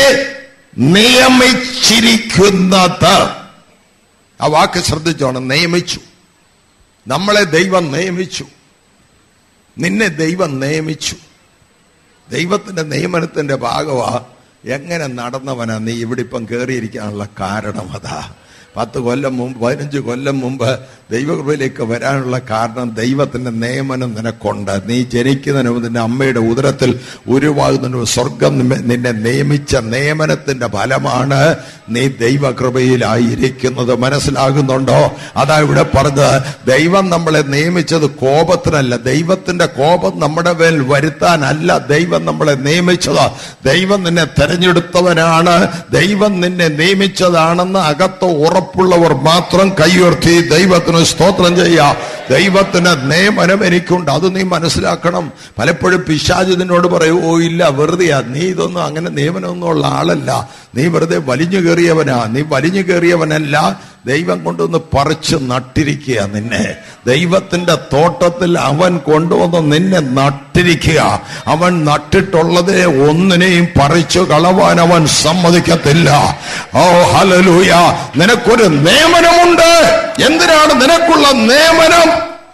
നിയമിച്ചിരിക്കുന്നത് ആ വാക്ക് ശ്രദ്ധിച്ചോണം നിയമിച്ചു നമ്മളെ ദൈവം നിയമിച്ചു നിന്നെ ദൈവം നിയമിച്ചു ദൈവത്തിന്റെ നിയമനത്തിന്റെ ഭാഗമാ എങ്ങനെ നടന്നവനാ നീ ഇവിടെ ഇപ്പം കയറിയിരിക്കാനുള്ള കാരണം അതാ പത്ത് കൊല്ലം മുമ്പ് പതിനഞ്ച് കൊല്ലം മുമ്പ് ദൈവകൃപയിലേക്ക് വരാനുള്ള കാരണം ദൈവത്തിന്റെ നിയമനം നിനക്കുണ്ട് നീ ജനിക്കുന്നതിന് മുമ്പ് നിന്റെ അമ്മയുടെ ഉദരത്തിൽ ഉരുവാകുന്നതിന് മുമ്പ് സ്വർഗം നിന്നെ- നിന്നെ നിയമിച്ച നിയമനത്തിന്റെ ഫലമാണ് നീ ദൈവകൃപയിലായിരിക്കുന്നത് മനസ്സിലാകുന്നുണ്ടോ അതാ ഇവിടെ പറഞ്ഞത് ദൈവം നമ്മളെ നിയമിച്ചത് കോപത്തിനല്ല ദൈവത്തിന്റെ കോപം നമ്മുടെ മേൽ വരുത്താനല്ല ദൈവം നമ്മളെ നിയമിച്ചത് ദൈവം നിന്നെ തെരഞ്ഞെടുത്തവനാണ് ദൈവം നിന്നെ നിയമിച്ചതാണെന്ന് അകത്ത് ഉറപ്പുള്ളവർ മാത്രം കൈയുയർത്തി ദൈവത്തിന് സ്തോത്രം ചെയ്യാം ദൈവത്തിന് നിയമനം എനിക്കുണ്ട് അത് നീ മനസ്സിലാക്കണം പലപ്പോഴും പിശാജ് നിന്നോട് പറയൂ ഓ ഇല്ല വെറുതെയാ നീ ഇതൊന്നും അങ്ങനെ നിയമനമൊന്നും ഉള്ള ആളല്ല നീ വെറുതെ വലിഞ്ഞു കയറിയവനാ നീ വലിഞ്ഞു കയറിയവനല്ല ദൈവം കൊണ്ടുവന്ന് പറിച്ച് നട്ടിരിക്കുക നിന്നെ ദൈവത്തിന്റെ തോട്ടത്തിൽ അവൻ കൊണ്ടുവന്ന് നിന്നെ നട്ടിരിക്കുക അവൻ നട്ടിട്ടുള്ളത് ഒന്നിനെയും പറിച്ചു കളവാൻ അവൻ സമ്മതിക്കത്തില്ല ഓ ഹലലൂയ നിനക്കൊരു നിയമനമുണ്ട് എന്തിനാണ് നിനക്കുള്ള നിയമനം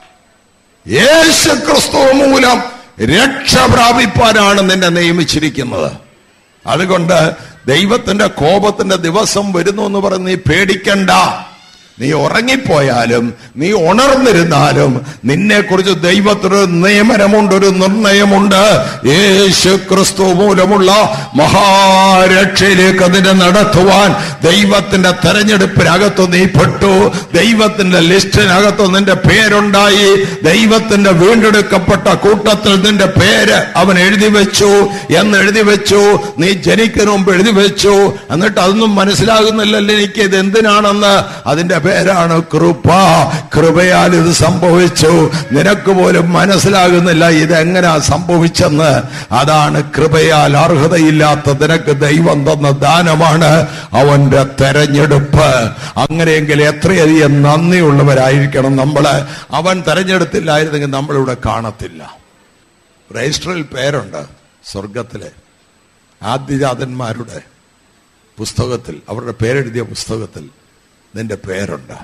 യേശു ക്രിസ്തു മൂലം രക്ഷ പ്രാപിപ്പാനാണ് നിന്നെ നിയമിച്ചിരിക്കുന്നത് അതുകൊണ്ട് ദൈവത്തിന്റെ കോപത്തിന്റെ ദിവസം വരുന്നു എന്ന് പറഞ്ഞ് നീ പേടിക്കണ്ട നീ ഉറങ്ങിപ്പോയാലും നീ ഉണർന്നിരുന്നാലും നിന്നെ കുറിച്ച് ദൈവത്തിന് നിയമനമുണ്ട് ഒരു നിർണയമുണ്ട് യേശു ക്രിസ്തു മൂലമുള്ള മഹാരക്ഷയിലേക്ക് അതിനെ നടത്തുവാൻ ദൈവത്തിന്റെ തെരഞ്ഞെടുപ്പിനകത്ത് നീ പെട്ടു ദൈവത്തിന്റെ ലിസ്റ്റിനകത്ത് നിന്റെ പേരുണ്ടായി ദൈവത്തിന്റെ വീണ്ടെടുക്കപ്പെട്ട കൂട്ടത്തിൽ നിന്റെ പേര് അവൻ എഴുതി വെച്ചു എന്ന് എഴുതി വെച്ചു നീ ജനിക്കുന്നതിന് മുമ്പ് എഴുതി വെച്ചു എന്നിട്ട് അതൊന്നും മനസ്സിലാകുന്നില്ലല്ലോ എനിക്ക് ഇത് എന്തിനാണെന്ന് അതിന്റെ പേരാണ് കൃപ കൃപയാൽ ഇത് സംഭവിച്ചു നിനക്ക് പോലും മനസ്സിലാകുന്നില്ല ഇത് എങ്ങനെയാ സംഭവിച്ചെന്ന് അതാണ് കൃപയാൽ അർഹതയില്ലാത്ത നിനക്ക് ദൈവം തന്ന ദാനമാണ് അവന്റെ തെരഞ്ഞെടുപ്പ് അങ്ങനെയെങ്കിൽ എത്രയധികം നന്ദിയുള്ളവരായിരിക്കണം നമ്മള് അവൻ തെരഞ്ഞെടുത്തില്ലായിരുന്നെങ്കിൽ നമ്മളിവിടെ കാണത്തില്ല രജിസ്റ്ററിൽ പേരുണ്ട് സ്വർഗത്തിലെ ആദ്യജാതന്മാരുടെ പുസ്തകത്തിൽ അവരുടെ പേരെഴുതിയ പുസ്തകത്തിൽ നിന്റെ പേരുണ്ട്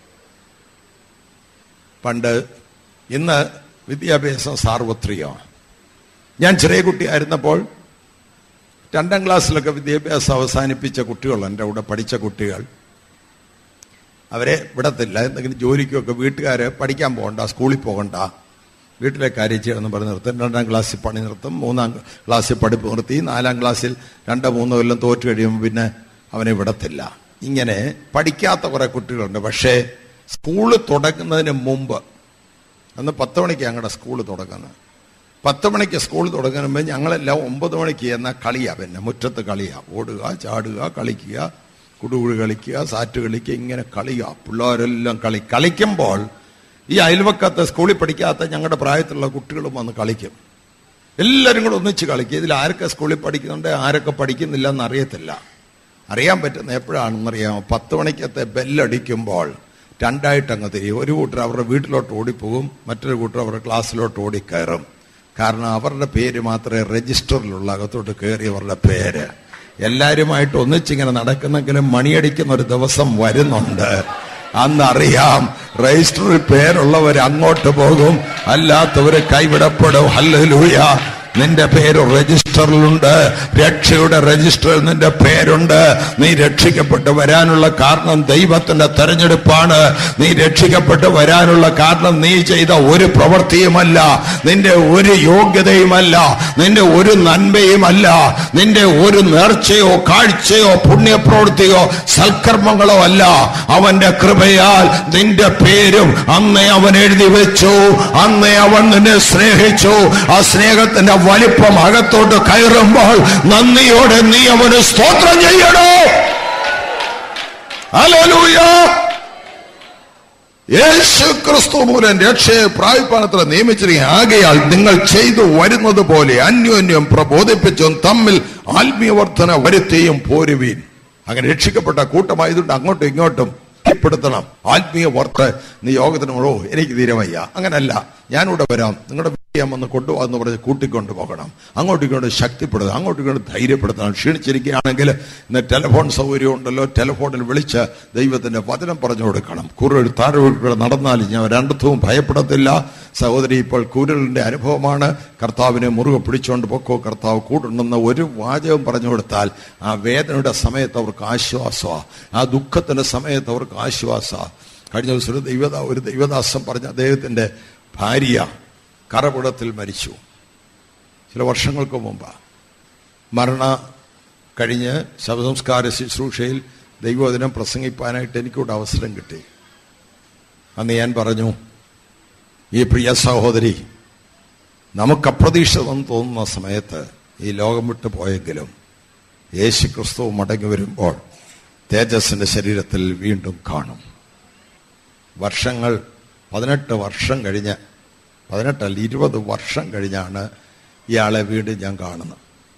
പണ്ട് ഇന്ന് വിദ്യാഭ്യാസം സാർവത്രികമാണ് ഞാൻ ചെറിയ കുട്ടിയായിരുന്നപ്പോൾ രണ്ടാം ക്ലാസ്സിലൊക്കെ വിദ്യാഭ്യാസം അവസാനിപ്പിച്ച കുട്ടികൾ എൻ്റെ കൂടെ പഠിച്ച കുട്ടികൾ അവരെ വിടത്തില്ല എന്തെങ്കിലും ജോലിക്കൊക്കെ വീട്ടുകാര് പഠിക്കാൻ പോകണ്ട സ്കൂളിൽ പോകണ്ട വീട്ടിലെ കാര്യം ചെയ്യണമെന്ന് പറഞ്ഞ് നിർത്തും രണ്ടാം ക്ലാസ്സിൽ പണി നിർത്തും മൂന്നാം ക്ലാസ്സിൽ പഠിപ്പ് നിർത്തി നാലാം ക്ലാസ്സിൽ രണ്ടോ മൂന്നോ കൊല്ലം തോറ്റു കഴിയുമ്പോൾ പിന്നെ അവനെ വിടത്തില്ല ഇങ്ങനെ പഠിക്കാത്ത കുറെ കുട്ടികളുണ്ട് പക്ഷേ സ്കൂള് തുടങ്ങുന്നതിന് മുമ്പ് അന്ന് പത്ത് മണിക്ക് ഞങ്ങളുടെ സ്കൂൾ തുടങ്ങുന്നത് പത്ത് മണിക്ക് സ്കൂൾ തുടങ്ങുമ്പോൾ ഞങ്ങളെല്ലാം ഒമ്പത് മണിക്ക് എന്ന കളിയാ പിന്നെ മുറ്റത്ത് കളിയാ ഓടുക ചാടുക കളിക്കുക കുടുകുഴി കളിക്കുക സാറ്റ് കളിക്കുക ഇങ്ങനെ കളിയുക പിള്ളേരെല്ലാം കളി കളിക്കുമ്പോൾ ഈ അയൽവക്കത്തെ സ്കൂളിൽ പഠിക്കാത്ത ഞങ്ങളുടെ പ്രായത്തിലുള്ള കുട്ടികളും വന്ന് കളിക്കും എല്ലാവരും കൂടെ ഒന്നിച്ച് കളിക്കും ഇതിൽ ആരൊക്കെ സ്കൂളിൽ പഠിക്കുന്നുണ്ട് ആരൊക്കെ പഠിക്കുന്നില്ല എന്ന് അറിയത്തില്ല അറിയാൻ പറ്റുന്ന എപ്പോഴാണെന്നറിയാമോ പത്ത് മണിക്കത്തെ ബെല്ലടിക്കുമ്പോൾ രണ്ടായിട്ട് അങ്ങ് തിരിയും ഒരു കൂട്ടർ അവരുടെ വീട്ടിലോട്ട് ഓടിപ്പോകും മറ്റൊരു കൂട്ടർ അവരുടെ ക്ലാസ്സിലോട്ട് ഓടിക്കയറും കാരണം അവരുടെ പേര് മാത്രമേ രജിസ്റ്ററിലുള്ള അകത്തോട്ട് കയറിയവരുടെ പേര് എല്ലാവരുമായിട്ട് ഒന്നിച്ചിങ്ങനെ നടക്കുന്നെങ്കിലും മണിയടിക്കുന്ന ഒരു ദിവസം വരുന്നുണ്ട് അന്നറിയാം രജിസ്റ്ററിൽ പേരുള്ളവർ അങ്ങോട്ട് പോകും അല്ലാത്തവര് കൈവിടപ്പെടും ഹല്ലേലൂയ നിന്റെ പേര് രജിസ്റ്ററിലുണ്ട് രക്ഷയുടെ രജിസ്റ്ററിൽ നിന്റെ പേരുണ്ട് നീ രക്ഷിക്കപ്പെട്ട് വരാനുള്ള കാരണം ദൈവത്തിന്റെ തെരഞ്ഞെടുപ്പാണ് നീ രക്ഷിക്കപ്പെട്ട് വരാനുള്ള കാരണം നീ ചെയ്ത ഒരു പ്രവൃത്തിയുമല്ല നിന്റെ ഒരു യോഗ്യതയുമല്ല നിന്റെ ഒരു നന്മയുമല്ല നിന്റെ ഒരു നേർച്ചയോ കാഴ്ചയോ പുണ്യപ്രവൃത്തിയോ സൽക്കർമ്മങ്ങളോ അല്ല അവന്റെ കൃപയാൽ നിന്റെ പേരും അന്നേ അവൻ എഴുതി വെച്ചു അന്നേ അവൻ നിന്നെ സ്നേഹിച്ചു ആ സ്നേഹത്തിന്റെ വലിപ്പം അകത്തോട്ട് കയറുമ്പോൾ നന്ദിയോടെ നീ അവന് സ്തോത്രം ചെയ്യണോ ഹല്ലേലൂയ യേശു ക്രിസ്തു മൂലം രക്ഷയെ പ്രായപ്പാണത്ര നിയമിച്ചിരിക്കുക ആകയാൽ നിങ്ങൾ ചെയ്തു വരുന്നത് പോലെ അന്യോന്യം പ്രബോധിപ്പിച്ചും തമ്മിൽ ആത്മീയവർദ്ധന വരുത്തിയും പോരുവീൻ അങ്ങനെ രക്ഷിക്കപ്പെട്ട കൂട്ടമായതുകൊണ്ട് അങ്ങോട്ടും ഇങ്ങോട്ടും ശക്തിപ്പെടുത്തണം ആത്മീയ വാർത്ത നീ യോഗത്തിന് ഓ എനിക്ക് തീരമയ്യ അങ്ങനല്ല ഞാനിവിടെ വരാം നിങ്ങളുടെ വീട്ടിൽ വന്ന് കൊണ്ടുപോകാന്ന് പറഞ്ഞ് കൂട്ടിക്കൊണ്ട് പോകണം അങ്ങോട്ടും ഇങ്ങോട്ട് ശക്തിപ്പെടുത്തണം അങ്ങോട്ടും ഇങ്ങോട്ട് ധൈര്യപ്പെടുത്തണം ക്ഷീണിച്ചിരിക്കുകയാണെങ്കിൽ ഇന്ന് ടെലിഫോൺ സൗകര്യം ഉണ്ടല്ലോ ടെലിഫോണിൽ വിളിച്ച് ദൈവത്തിന്റെ വചനം പറഞ്ഞു കൊടുക്കണം കുരുൾ താഴെ നടന്നാലും ഞാൻ രണ്ടത്തും ഭയപ്പെടത്തില്ല സഹോദരി ഇപ്പോൾ കുരുളിന്റെ അനുഭവമാണ് കർത്താവിനെ മുറുകെ പിടിച്ചുകൊണ്ട് പൊക്കോ കർത്താവ് കൂടുണ്ടെന്ന് ഒരു വാചകം പറഞ്ഞു കൊടുത്താൽ ആ വേദനയുടെ സമയത്ത് അവർക്ക് ആശ്വാസമാണ് ആ ദുഃഖത്തിന്റെ സമയത്ത് അവർക്ക് ആശ്വാസമാണ് കഴിഞ്ഞ ദിവസം ഒരു ദൈവദാ ഒരു ദൈവദാസം പറഞ്ഞ അദ്ദേഹത്തിന്റെ ഭാര്യ കറപുടത്തിൽ മരിച്ചു ചില വർഷങ്ങൾക്ക് മുമ്പ് മരണ കഴിഞ്ഞ് ശവസംസ്കാര ശുശ്രൂഷയിൽ ദൈവദിനം പ്രസംഗിപ്പാനായിട്ട് എനിക്കൂടെ അവസരം കിട്ടി അന്ന് ഞാൻ പറഞ്ഞു ഈ പ്രിയ സഹോദരി നമുക്ക് അപ്രതീക്ഷിതമെന്ന് തോന്നുന്ന സമയത്ത് ഈ ലോകം വിട്ടു പോയെങ്കിലും യേശു ക്രിസ്തു മടങ്ങി വരുമ്പോൾ തേജസ്സിന്റെ ശരീരത്തിൽ വീണ്ടും കാണും വർഷങ്ങൾ പതിനെട്ട് വർഷം കഴിഞ്ഞ് പതിനെട്ടല്ല ഇരുപത് വർഷം കഴിഞ്ഞാണ് ഇയാളെ വീണ്ടും ഞാൻ കാണുന്നത്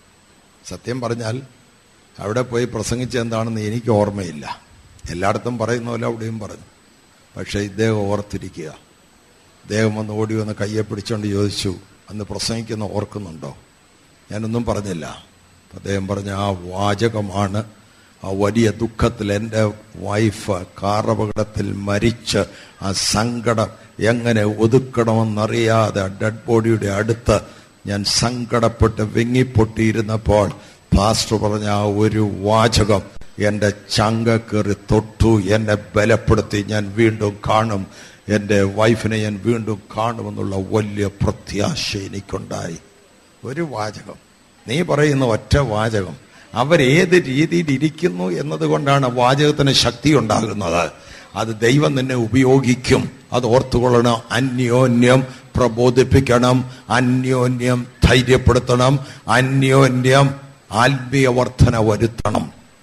സത്യം പറഞ്ഞാൽ അവിടെ പോയി പ്രസംഗിച്ച എന്താണെന്ന് എനിക്ക് ഓർമ്മയില്ല എല്ലായിടത്തും പറയുന്ന പോലെ അവിടെയും പറഞ്ഞു പക്ഷേ ഇദ്ദേഹം ഓർത്തിരിക്കുക അദ്ദേഹം വന്ന് ഓടി വന്ന് കയ്യെ പിടിച്ചുകൊണ്ട് ചോദിച്ചു അന്ന് പ്രസംഗിക്കുന്ന ഓർക്കുന്നുണ്ടോ ഞാനൊന്നും പറഞ്ഞില്ല അദ്ദേഹം പറഞ്ഞ ആ വാചകമാണ് ആ വലിയ ദുഃഖത്തിൽ എൻ്റെ വൈഫ് കാറപകടത്തിൽ മരിച്ച് ആ സങ്കടം എങ്ങനെ ഒതുക്കണമെന്നറിയാതെ ഡെഡ് ബോഡിയുടെ അടുത്ത് ഞാൻ സങ്കടപ്പെട്ട് വിങ്ങിപ്പൊട്ടിയിരുന്നപ്പോൾ പാസ്റ്റർ പറഞ്ഞ ആ ഒരു വാചകം എൻ്റെ ചങ്ക കയറി തൊട്ടു എന്നെ ബലപ്പെടുത്തി ഞാൻ വീണ്ടും കാണും എൻ്റെ വൈഫിനെ ഞാൻ വീണ്ടും കാണുമെന്നുള്ള വലിയ പ്രത്യാശ എനിക്കുണ്ടായി ഒരു വാചകം നീ പറയുന്ന ഒറ്റ വാചകം അവരേത് രീതിയിൽ ഇരിക്കുന്നു എന്നതുകൊണ്ടാണ് വാചകത്തിന് ശക്തി ഉണ്ടാകുന്നത് അത് ദൈവം നിന്നെ ഉപയോഗിക്കും അത് ഓർത്തുകൊള്ളണം അന്യോന്യം പ്രബോധിപ്പിക്കണം അന്യോന്യം ധൈര്യപ്പെടുത്തണം അന്യോന്യം ആത്മീയ വർധന വരുത്തണം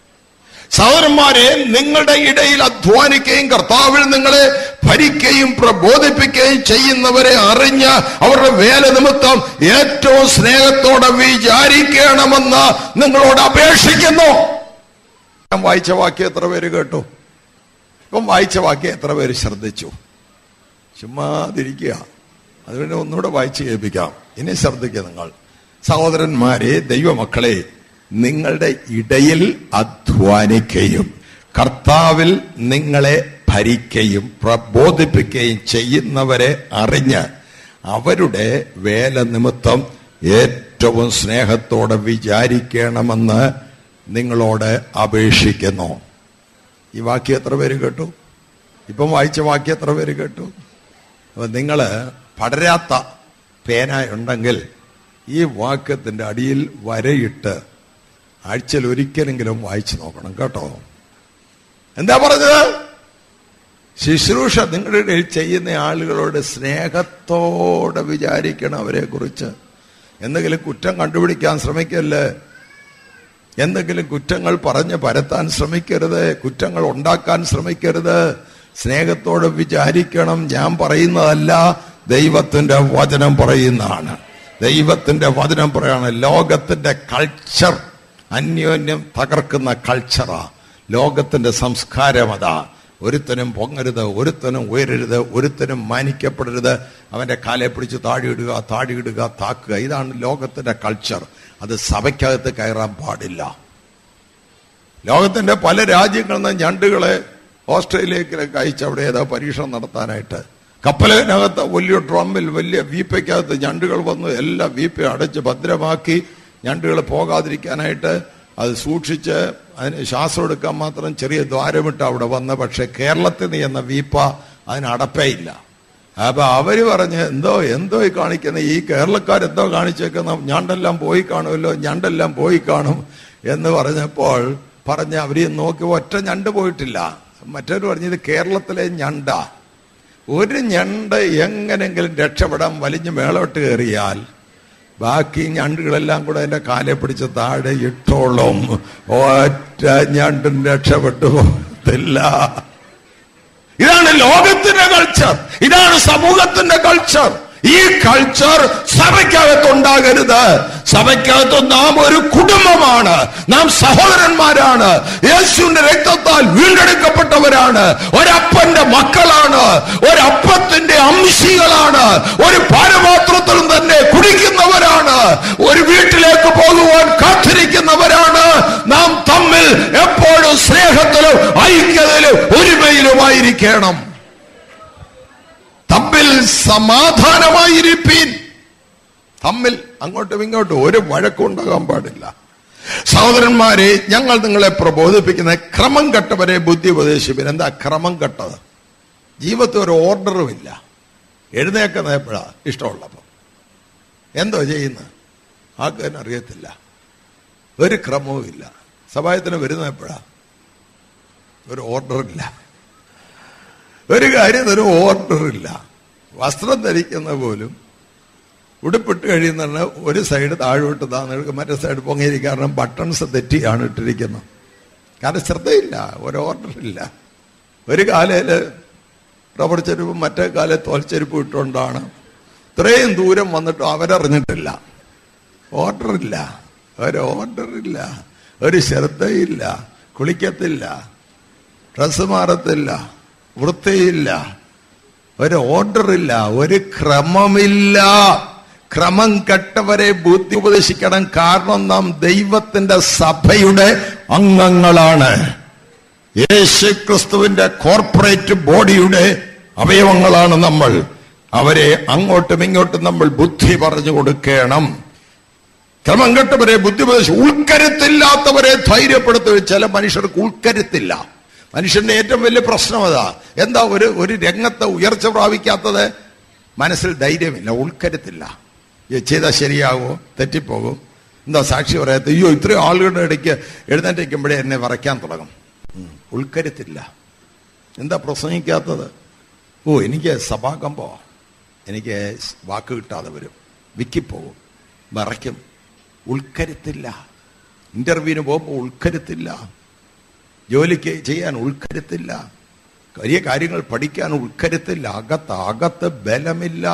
സഹോദരന്മാരെ നിങ്ങളുടെ ഇടയിൽ അധ്വാനിക്കുകയും കർത്താവിൽ നിങ്ങളെ ഭരിക്കുകയും പ്രബോധിപ്പിക്കുകയും ചെയ്യുന്നവരെ അറിഞ്ഞ് അവരുടെ വേല നിമിത്തം ഏറ്റവും സ്നേഹത്തോടെ വിചാരിക്കണമെന്ന് നിങ്ങളോട് അപേക്ഷിക്കുന്നു ഞാൻ വായിച്ച വാക്യം എത്ര പേര് കേട്ടു ഇപ്പം വായിച്ച വാക്യം എത്ര പേര് ശ്രദ്ധിച്ചു ചുമ്മാതിരിക്കുക അതുകൊണ്ട് ഒന്നുകൂടെ വായിച്ച് കേൾപ്പിക്കാം ഇനി ശ്രദ്ധിക്കുക നിങ്ങൾ സഹോദരന്മാരെ ദൈവമക്കളെ നിങ്ങളുടെ ഇടയിൽ അധ്വാനിക്കുകയും കർത്താവിൽ നിങ്ങളെ ഭരിക്കുകയും പ്രബോധിപ്പിക്കുകയും ചെയ്യുന്നവരെ അറിഞ്ഞ് അവരുടെ വേല നിമിത്തം ഏറ്റവും സ്നേഹത്തോടെ വിചാരിക്കണമെന്ന് നിങ്ങളോട് അപേക്ഷിക്കുന്നു ഈ വാക്യം എത്ര പേര് കേട്ടു ഇപ്പം വായിച്ച വാക്യം എത്ര പേര് കേട്ടു അപ്പൊ നിങ്ങൾ പടരാത്ത പേന ഉണ്ടെങ്കിൽ ഈ വാക്യത്തിന്റെ അടിയിൽ വരയിട്ട് ആഴ്ചയിൽ ഒരിക്കലെങ്കിലും വായിച്ചു നോക്കണം കേട്ടോ എന്താ പറഞ്ഞത് ശുശ്രൂഷ നിങ്ങളുടെ ഇടയിൽ ചെയ്യുന്ന ആളുകളോട് സ്നേഹത്തോടെ വിചാരിക്കണം അവരെ കുറിച്ച് എന്തെങ്കിലും കുറ്റം കണ്ടുപിടിക്കാൻ ശ്രമിക്കല്ലേ എന്തെങ്കിലും കുറ്റങ്ങൾ പറഞ്ഞ് പരത്താൻ ശ്രമിക്കരുത് കുറ്റങ്ങൾ ഉണ്ടാക്കാൻ ശ്രമിക്കരുത് സ്നേഹത്തോടെ വിചാരിക്കണം ഞാൻ പറയുന്നതല്ല ദൈവത്തിന്റെ വചനം പറയുന്നതാണ് ദൈവത്തിന്റെ വചനം പറയാണ് ലോകത്തിന്റെ കൾച്ചർ അന്യോന്യം തകർക്കുന്ന കൾച്ചറാ ലോകത്തിന്റെ സംസ്കാരം അതാ ഒരുത്തനും പൊങ്ങരുത് ഒരുത്തനും ഉയരരുത് ഒരുത്തനും മാനിക്കപ്പെടരുത് അവന്റെ കാലെ പിടിച്ച് താടിയിടുക താടിയിടുക താക്കുക ഇതാണ് ലോകത്തിന്റെ കൾച്ചർ അത് സഭയ്ക്കകത്ത് കയറാൻ പാടില്ല ലോകത്തിന്റെ പല രാജ്യങ്ങളിൽ നിന്ന് ഞണ്ടുകളെ ഓസ്ട്രേലിയയിലേക്ക് അയച്ച് അവിടെ ഏതോ പരീക്ഷണം നടത്താനായിട്ട് കപ്പലിനകത്ത് വലിയ ഡ്രമ്മിൽ വലിയ വീപ്പയ്ക്കകത്ത് ഞണ്ടുകൾ വന്നു എല്ലാ വീപ്പ അടച്ച് ഭദ്രമാക്കി ഞണ്ടുകൾ പോകാതിരിക്കാനായിട്ട് അത് സൂക്ഷിച്ച് അതിന് ശ്വാസം എടുക്കാൻ മാത്രം ചെറിയ ദ്വാരമിട്ട് അവിടെ വന്ന് പക്ഷെ കേരളത്തിൽ നിന്ന് എന്ന വീപ്പ അതിന് അടപ്പേയില്ല അപ്പൊ അവര് പറഞ്ഞ് എന്തോ എന്തോ ഈ കാണിക്കുന്ന ഈ കേരളക്കാരെന്തോ കാണിച്ചേക്കുന്ന ഞണ്ടെല്ലാം പോയി കാണുമല്ലോ ഞണ്ടെല്ലാം പോയി കാണും എന്ന് പറഞ്ഞപ്പോൾ പറഞ്ഞ് അവര് നോക്കി ഒറ്റ ഞണ്ട് പോയിട്ടില്ല മറ്റൊരു പറഞ്ഞത് കേരളത്തിലെ ഞണ്ട ഒരു ഞണ്ട് എങ്ങനെങ്കിലും രക്ഷപ്പെടാൻ വലിഞ്ഞ് മേളോട്ട് കയറിയാൽ ബാക്കി ഞണ്ടുകളെല്ലാം കൂടെ അതിന്റെ കാലെ പിടിച്ച് താഴെ ഇട്ടോളും ഒറ്റ ഞണ്ടും രക്ഷപ്പെട്ടു പോകത്തില്ല ഇതാണ് ലോകത്തിന്റെ കൾച്ചർ ഇതാണ് സമൂഹത്തിന്റെ കൾച്ചർ ഈ കൾച്ചർ സഭയ്ക്കകത്ത് ഉണ്ടാകരുത് സഭയ്ക്കകത്ത് നാം ഒരു കുടുംബമാണ് നാം സഹോദരന്മാരാണ് യേശുവിന്റെ രക്തത്താൽ വീണ്ടെടുക്കപ്പെട്ടവരാണ് ഒരപ്പന്റെ മക്കളാണ് ഒരപ്പത്തിന്റെ അംശികളാണ് ഒരു പാനപാത്രത്തിലും തന്നെ കുടിക്കുന്നവരാണ് ഒരു വീട്ടിലേക്ക് പോകുവാൻ കാത്തിരിക്കുന്നവരാണ് നാം തമ്മിൽ എപ്പോഴും സ്നേഹത്തിലും ഐക്യതയിലും ഒരുമയിലുമായിരിക്കണം തമ്മിൽ സമാധാനമായിരിപ്പീൻ തമ്മിൽ അങ്ങോട്ടും ഇങ്ങോട്ടും ഒരു വഴക്കുണ്ടാകാൻ പാടില്ല സഹോദരന്മാരെ ഞങ്ങൾ നിങ്ങളെ പ്രബോധിപ്പിക്കുന്ന ക്രമം കെട്ടവരെ ബുദ്ധി ഉപദേശിപ്പിൻ എന്താ ക്രമം കെട്ടത് ജീവിതത്തിൽ ഒരു ഓർഡറും ഇല്ല എഴുന്നേക്കുന്ന എപ്പോഴാ ഇഷ്ടമുള്ളപ്പോ എന്തോ ചെയ്യുന്നത് ആർക്കും അറിയത്തില്ല ഒരു ക്രമവും ഇല്ല സഭായത്തിന് വരുന്ന എപ്പോഴാ ഒരു ഓർഡറില്ല ഒരു കാര്യം ഒരു ഓർഡറില്ല വസ്ത്രം ധരിക്കുന്ന പോലും ഉടുപ്പിട്ട് കഴിയുന്ന ഒരു സൈഡ് താഴോട്ട് താന്നെടുക്കും മറ്റേ സൈഡ് പൊങ്ങിയിരിക്കും കാരണം ബട്ടൺസ് തെറ്റിയാണ് ഇട്ടിരിക്കുന്നത് കാരണം ശ്രദ്ധയില്ല ഒരു ഓർഡറില്ല ഒരു കാലയില് റബ്ബർ ചെരുപ്പും മറ്റേ കാലം തോൽച്ചെരുപ്പും ഇട്ടുകൊണ്ടാണ് ഇത്രയും ദൂരം വന്നിട്ടും അവരറിഞ്ഞിട്ടില്ല ഓർഡറില്ല ഒരു ഓർഡറില്ല ഒരു ശ്രദ്ധയില്ല കുളിക്കത്തില്ല ഡ്രസ് മാറത്തില്ല വൃത്തിയില്ല ഒരു ഓർഡറില്ല ഒരു ക്രമമില്ല ക്രമം കെട്ടവരെ ബുദ്ധി ഉപദേശിക്കണം കാരണം നാം ദൈവത്തിന്റെ സഭയുടെ അംഗങ്ങളാണ് യേശു ക്രിസ്തുവിന്റെ കോർപ്പറേറ്റ് ബോഡിയുടെ അവയവങ്ങളാണ് നമ്മൾ അവരെ അങ്ങോട്ടും ഇങ്ങോട്ടും നമ്മൾ ബുദ്ധി പറഞ്ഞു കൊടുക്കണം ക്രമം കെട്ടവരെ ബുദ്ധി ഉപദേശിച്ച് ഉൾക്കരുത്തില്ലാത്തവരെ ധൈര്യപ്പെടുത്തുക ചില മനുഷ്യർക്ക് ഉൾക്കരുത്തില്ല മനുഷ്യന്റെ ഏറ്റവും വലിയ പ്രശ്നം അതാ എന്താ ഒരു ഒരു രംഗത്ത് ഉയർച്ച പ്രാപിക്കാത്തത് മനസ്സിൽ ധൈര്യമില്ല ഉൾക്കരുത്തില്ല ഇത് ചെയ്താൽ ശരിയാകുമോ തെറ്റിപ്പോകും എന്താ സാക്ഷി പറയാത്ത അയ്യോ ഇത്രയും ആളുകളുടെ ഇടയ്ക്ക് എഴുന്നേറ്റിരിക്കുമ്പോഴേ എന്നെ വരയ്ക്കാൻ തുടങ്ങും ഉം, ഉൾക്കരുത്തില്ല എന്താ പ്രസംഗിക്കാത്തത് ഓ എനിക്ക് സഭാകമ്പോ എനിക്ക് വാക്ക് കിട്ടാതെ വരും വിക്കിപ്പോകും വിറയ്ക്കും ഉൾക്കരുത്തില്ല ഇന്റർവ്യൂവിന് പോകുമ്പോൾ ഉൾക്കരുത്തില്ല ജോലിക്ക് ചെയ്യാൻ ഉൾക്കരുത്തില്ല വലിയ കാര്യങ്ങൾ പഠിക്കാൻ ഉൾക്കരുത്തില്ല അകത്ത് അകത്ത് ബലമില്ല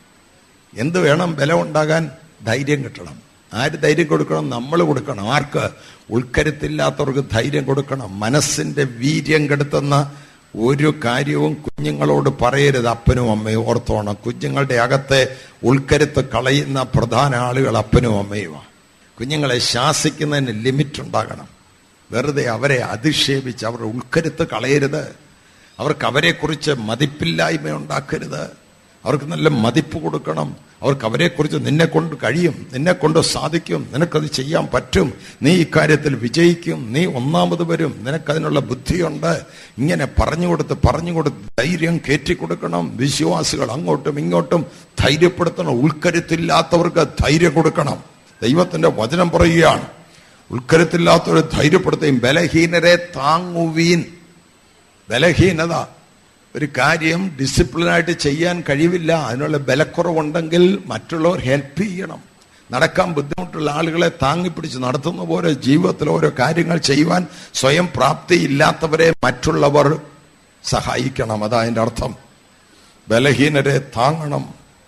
എന്ത് വേണം ബലം ഉണ്ടാകാൻ ധൈര്യം കിട്ടണം ആര് ധൈര്യം കൊടുക്കണം നമ്മൾ കൊടുക്കണം ആർക്ക് ഉൾക്കരുത്തില്ലാത്തവർക്ക് ധൈര്യം കൊടുക്കണം മനസ്സിന്റെ വീര്യം കെടുത്തുന്ന ഒരു കാര്യവും കുഞ്ഞുങ്ങളോട് പറയരുത് അപ്പനും അമ്മയും ഓർത്തോണം കുഞ്ഞുങ്ങളുടെ അകത്തെ ഉൾക്കരുത്ത് കളയുന്ന പ്രധാന ആളുകൾ അപ്പനും അമ്മയുമാണ് കുഞ്ഞുങ്ങളെ ശാസിക്കുന്നതിന് ലിമിറ്റ് ഉണ്ടാകണം വെറുതെ അവരെ അധിക്ഷേപിച്ച് അവരുടെ ഉൾക്കരുത്ത് കളയരുത് അവർക്ക് അവരെക്കുറിച്ച് മതിപ്പില്ലായ്മ ഉണ്ടാക്കരുത് അവർക്ക് നല്ല മതിപ്പ് കൊടുക്കണം അവർക്ക് അവരെക്കുറിച്ച് നിന്നെ കൊണ്ട് കഴിയും നിന്നെ കൊണ്ട് സാധിക്കും നിനക്കത് ചെയ്യാൻ പറ്റും നീ ഇക്കാര്യത്തിൽ വിജയിക്കും നീ ഒന്നാമത് വരും നിനക്കതിനുള്ള ബുദ്ധിയുണ്ട് ഇങ്ങനെ പറഞ്ഞു കൊടുത്ത് പറഞ്ഞു കൊടുത്ത് ധൈര്യം കയറ്റി കൊടുക്കണം വിശ്വാസികൾ അങ്ങോട്ടും ഇങ്ങോട്ടും ധൈര്യപ്പെടുത്തണം ഉൾക്കരുത്തില്ലാത്തവർക്ക് ധൈര്യം കൊടുക്കണം ദൈവത്തിന്റെ വചനം പറയുകയാണ് ഉൾക്കരുത്തില്ലാത്തവരെ ധൈര്യപ്പെടുത്തുകയും ബലഹീനരെ താങ്ങുവീൻ ബലഹീനത ഒരു കാര്യം ഡിസിപ്ലിനായിട്ട് ചെയ്യാൻ കഴിവില്ല അതിനുള്ള ബലക്കുറവുണ്ടെങ്കിൽ മറ്റുള്ളവർ ഹെൽപ്പ് ചെയ്യണം നടക്കാൻ ബുദ്ധിമുട്ടുള്ള ആളുകളെ താങ്ങിപ്പിടിച്ച് നടത്തുന്ന പോലെ ജീവിതത്തിൽ ഓരോ കാര്യങ്ങൾ ചെയ്യുവാൻ സ്വയം പ്രാപ്തിയില്ലാത്തവരെ മറ്റുള്ളവർ സഹായിക്കണം അതാ അതിന്റെ അർത്ഥം ബലഹീനരെ താങ്ങണം